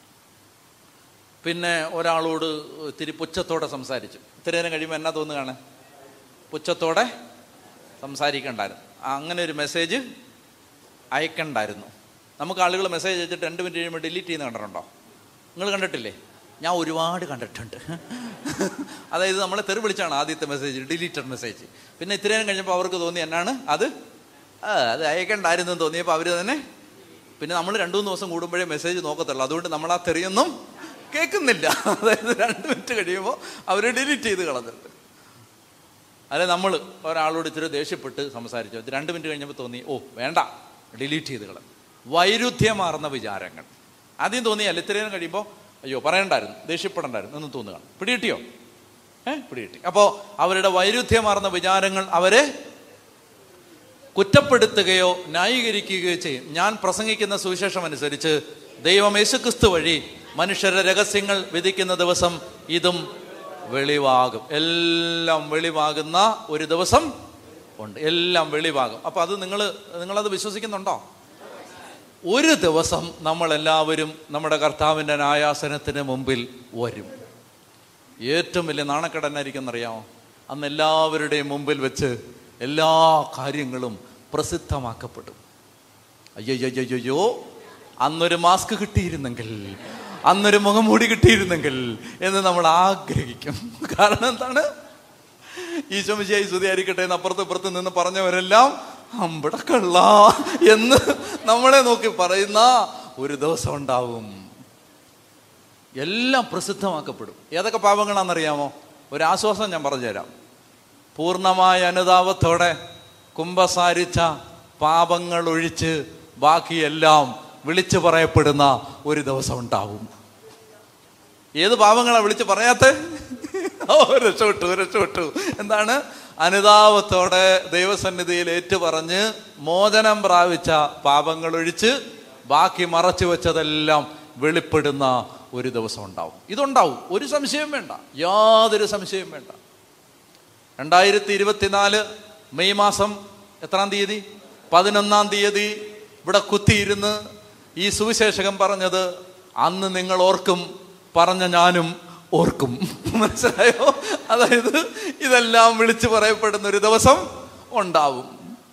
[SPEAKER 1] പിന്നെ ഒരാളോട് ഇത്തിരി പുച്ഛത്തോടെ സംസാരിച്ചു ഇത്തിരി നേരം കഴിയുമ്പോൾ എന്നാ തോന്നുകയാണ് പുച്ഛത്തോടെ സംസാരിക്കണ്ടായിരുന്നു അങ്ങനെ ഒരു മെസ്സേജ് അയക്കണ്ടായിരുന്നു നമുക്ക് ആളുകൾ മെസ്സേജ് അയച്ചിട്ട് രണ്ട് മിനിറ്റ് കഴിയുമ്പോൾ ഡിലീറ്റ് ചെയ്യുന്ന കണ്ടിട്ടുണ്ടോ നിങ്ങൾ കണ്ടിട്ടില്ലേ ഞാൻ ഒരുപാട് കണ്ടിട്ടുണ്ട് അതായത് നമ്മളെ തെറി വിളിച്ചാണ് ആദ്യത്തെ മെസ്സേജ് ഡിലീറ്റഡ് മെസ്സേജ് പിന്നെ ഇത്രയും നേരം കഴിഞ്ഞപ്പോൾ അവർക്ക് തോന്നി എന്നാണ് അത് ആ അത് അയക്കണ്ടായിരുന്നു എന്ന് തോന്നിയപ്പോൾ അവർ തന്നെ പിന്നെ നമ്മൾ രണ്ടു മൂന്ന് ദിവസം കൂടുമ്പോഴേ മെസ്സേജ് നോക്കത്തുള്ളൂ അതുകൊണ്ട് നമ്മൾ ആ തെറിയൊന്നും കേൾക്കുന്നില്ല അതായത് രണ്ട് മിനിറ്റ് കഴിയുമ്പോൾ അവർ ഡിലീറ്റ് ചെയ്ത് കളഞ്ഞിട്ട് അല്ലെ നമ്മൾ ഒരാളോട് ഇച്ചിരി ദേഷ്യപ്പെട്ട് സംസാരിച്ചു അത് രണ്ട് മിനിറ്റ് കഴിഞ്ഞപ്പോൾ തോന്നി ഓ വേണ്ട ഡിലീറ്റ് ചെയ്ത് കളഞ്ഞു വൈരുദ്ധ്യമാർന്ന വിചാരങ്ങൾ ആദ്യം തോന്നി അല്ല ഇത്രയും കഴിയുമ്പോൾ അയ്യോ പറയണ്ടായിരുന്നു ദേഷ്യപ്പെടണ്ടായിരുന്നു എന്ന് തോന്നുകയാണ് പിടികിട്ടിയോ ഏ പിടികിട്ടി അപ്പോൾ അവരുടെ വൈരുദ്ധ്യമാർന്ന വിചാരങ്ങൾ അവരെ കുറ്റപ്പെടുത്തുകയോ ന്യായീകരിക്കുകയോ ചെയ്യും ഞാൻ പ്രസംഗിക്കുന്ന സുവിശേഷം അനുസരിച്ച് ദൈവം യേശുക്രിസ്തു വഴി മനുഷ്യരുടെ രഹസ്യങ്ങൾ വിധിക്കുന്ന ദിവസം ഇതും വെളിവാകും എല്ലാം വെളിവാകുന്ന ഒരു ദിവസം ഉണ്ട് എല്ലാം വെളിവാകും അപ്പൊ അത് നിങ്ങൾ നിങ്ങളത് വിശ്വസിക്കുന്നുണ്ടോ ഒരു ദിവസം നമ്മൾ എല്ലാവരും നമ്മുടെ കർത്താവിൻ്റെ ന്യായാസനത്തിന് മുമ്പിൽ വരും ഏറ്റവും വലിയ നാണക്കെടനായിരിക്കും എന്നറിയാമോ അന്ന് എല്ലാവരുടെയും മുമ്പിൽ വെച്ച് എല്ലാ കാര്യങ്ങളും പ്രസിദ്ധമാക്കപ്പെടും അയ്യോ അന്നൊരു മാസ്ക് കിട്ടിയിരുന്നെങ്കിൽ അന്നൊരു മുഖംമൂടി കിട്ടിയിരുന്നെങ്കിൽ എന്ന് നമ്മൾ ആഗ്രഹിക്കും കാരണം എന്താണ് ഈശോമിശിയായി സ്തുതിയായിരിക്കട്ടെ എന്ന് അപ്പുറത്ത് ഇപ്പുറത്ത് നിന്ന് പറഞ്ഞവരെല്ലാം അമ്പടക്കള്ള എന്ന് നമ്മളെ നോക്കി പറയുന്ന ഒരു ദിവസം ഉണ്ടാവും എല്ലാം പ്രസിദ്ധമാക്കപ്പെടും ഏതൊക്കെ പാപങ്ങളാണെന്നറിയാമോ ഒരു ആശ്വാസം ഞാൻ പറഞ്ഞുതരാം പൂർണ്ണമായ അനുതാപത്തോടെ കുംഭസാരിച്ച പാപങ്ങൾ ഒഴിച്ച് ബാക്കിയെല്ലാം വിളിച്ചു പറയപ്പെടുന്ന ഒരു ദിവസം ഉണ്ടാവും ഏത് പാപങ്ങളാ വിളിച്ച് പറയാത്ത ഓ രക്ഷപ്പെട്ടു രക്ഷപ്പെട്ടു എന്താണ് അനുതാപത്തോടെ ദൈവസന്നിധിയിൽ ഏറ്റുപറഞ്ഞ് മോചനം പ്രാപിച്ച പാപങ്ങൾ ഒഴിച്ച് ബാക്കി മറച്ചു വെച്ചതെല്ലാം വെളിപ്പെടുന്ന ഒരു ദിവസം ഉണ്ടാവും ഇതുണ്ടാവും ഒരു സംശയം വേണ്ട യാതൊരു സംശയം വേണ്ട രണ്ടായിരത്തി ഇരുപത്തിനാല് മെയ് മാസം എത്രാം തീയതി പതിനൊന്നാം തീയതി ഇവിടെ കുത്തിയിരുന്ന് ഈ സുവിശേഷകൻ പറഞ്ഞത് അന്ന് നിങ്ങൾ ഓർക്കും പറഞ്ഞ ഞാനും ഓർക്കും മനസ്സിലായോ അതായത് ഇതെല്ലാം വിളിച്ചു പറയപ്പെടുന്ന ഒരു ദിവസം ഉണ്ടാവും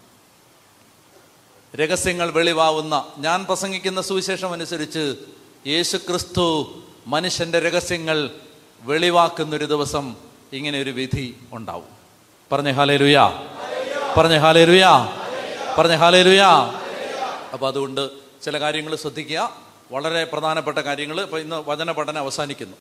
[SPEAKER 1] രഹസ്യങ്ങൾ വെളിവാവുന്ന ഞാൻ പ്രസംഗിക്കുന്ന സുവിശേഷം അനുസരിച്ച് യേശു ക്രിസ്തു മനുഷ്യന്റെ രഹസ്യങ്ങൾ വെളിവാക്കുന്ന ഒരു ദിവസം ഇങ്ങനെ ഒരു വിധി ഉണ്ടാവും പറഞ്ഞ ഹാലേ ലുയാ പറഞ്ഞ ഹാലേ ലുയാ പറഞ്ഞ ഹാലേ ലുയാ അപ്പൊ അതുകൊണ്ട് ചില കാര്യങ്ങൾ ശ്രദ്ധിക്കുക വളരെ പ്രധാനപ്പെട്ട കാര്യങ്ങൾ ഇപ്പൊ ഇന്ന് വചന പഠനം അവസാനിക്കുന്നു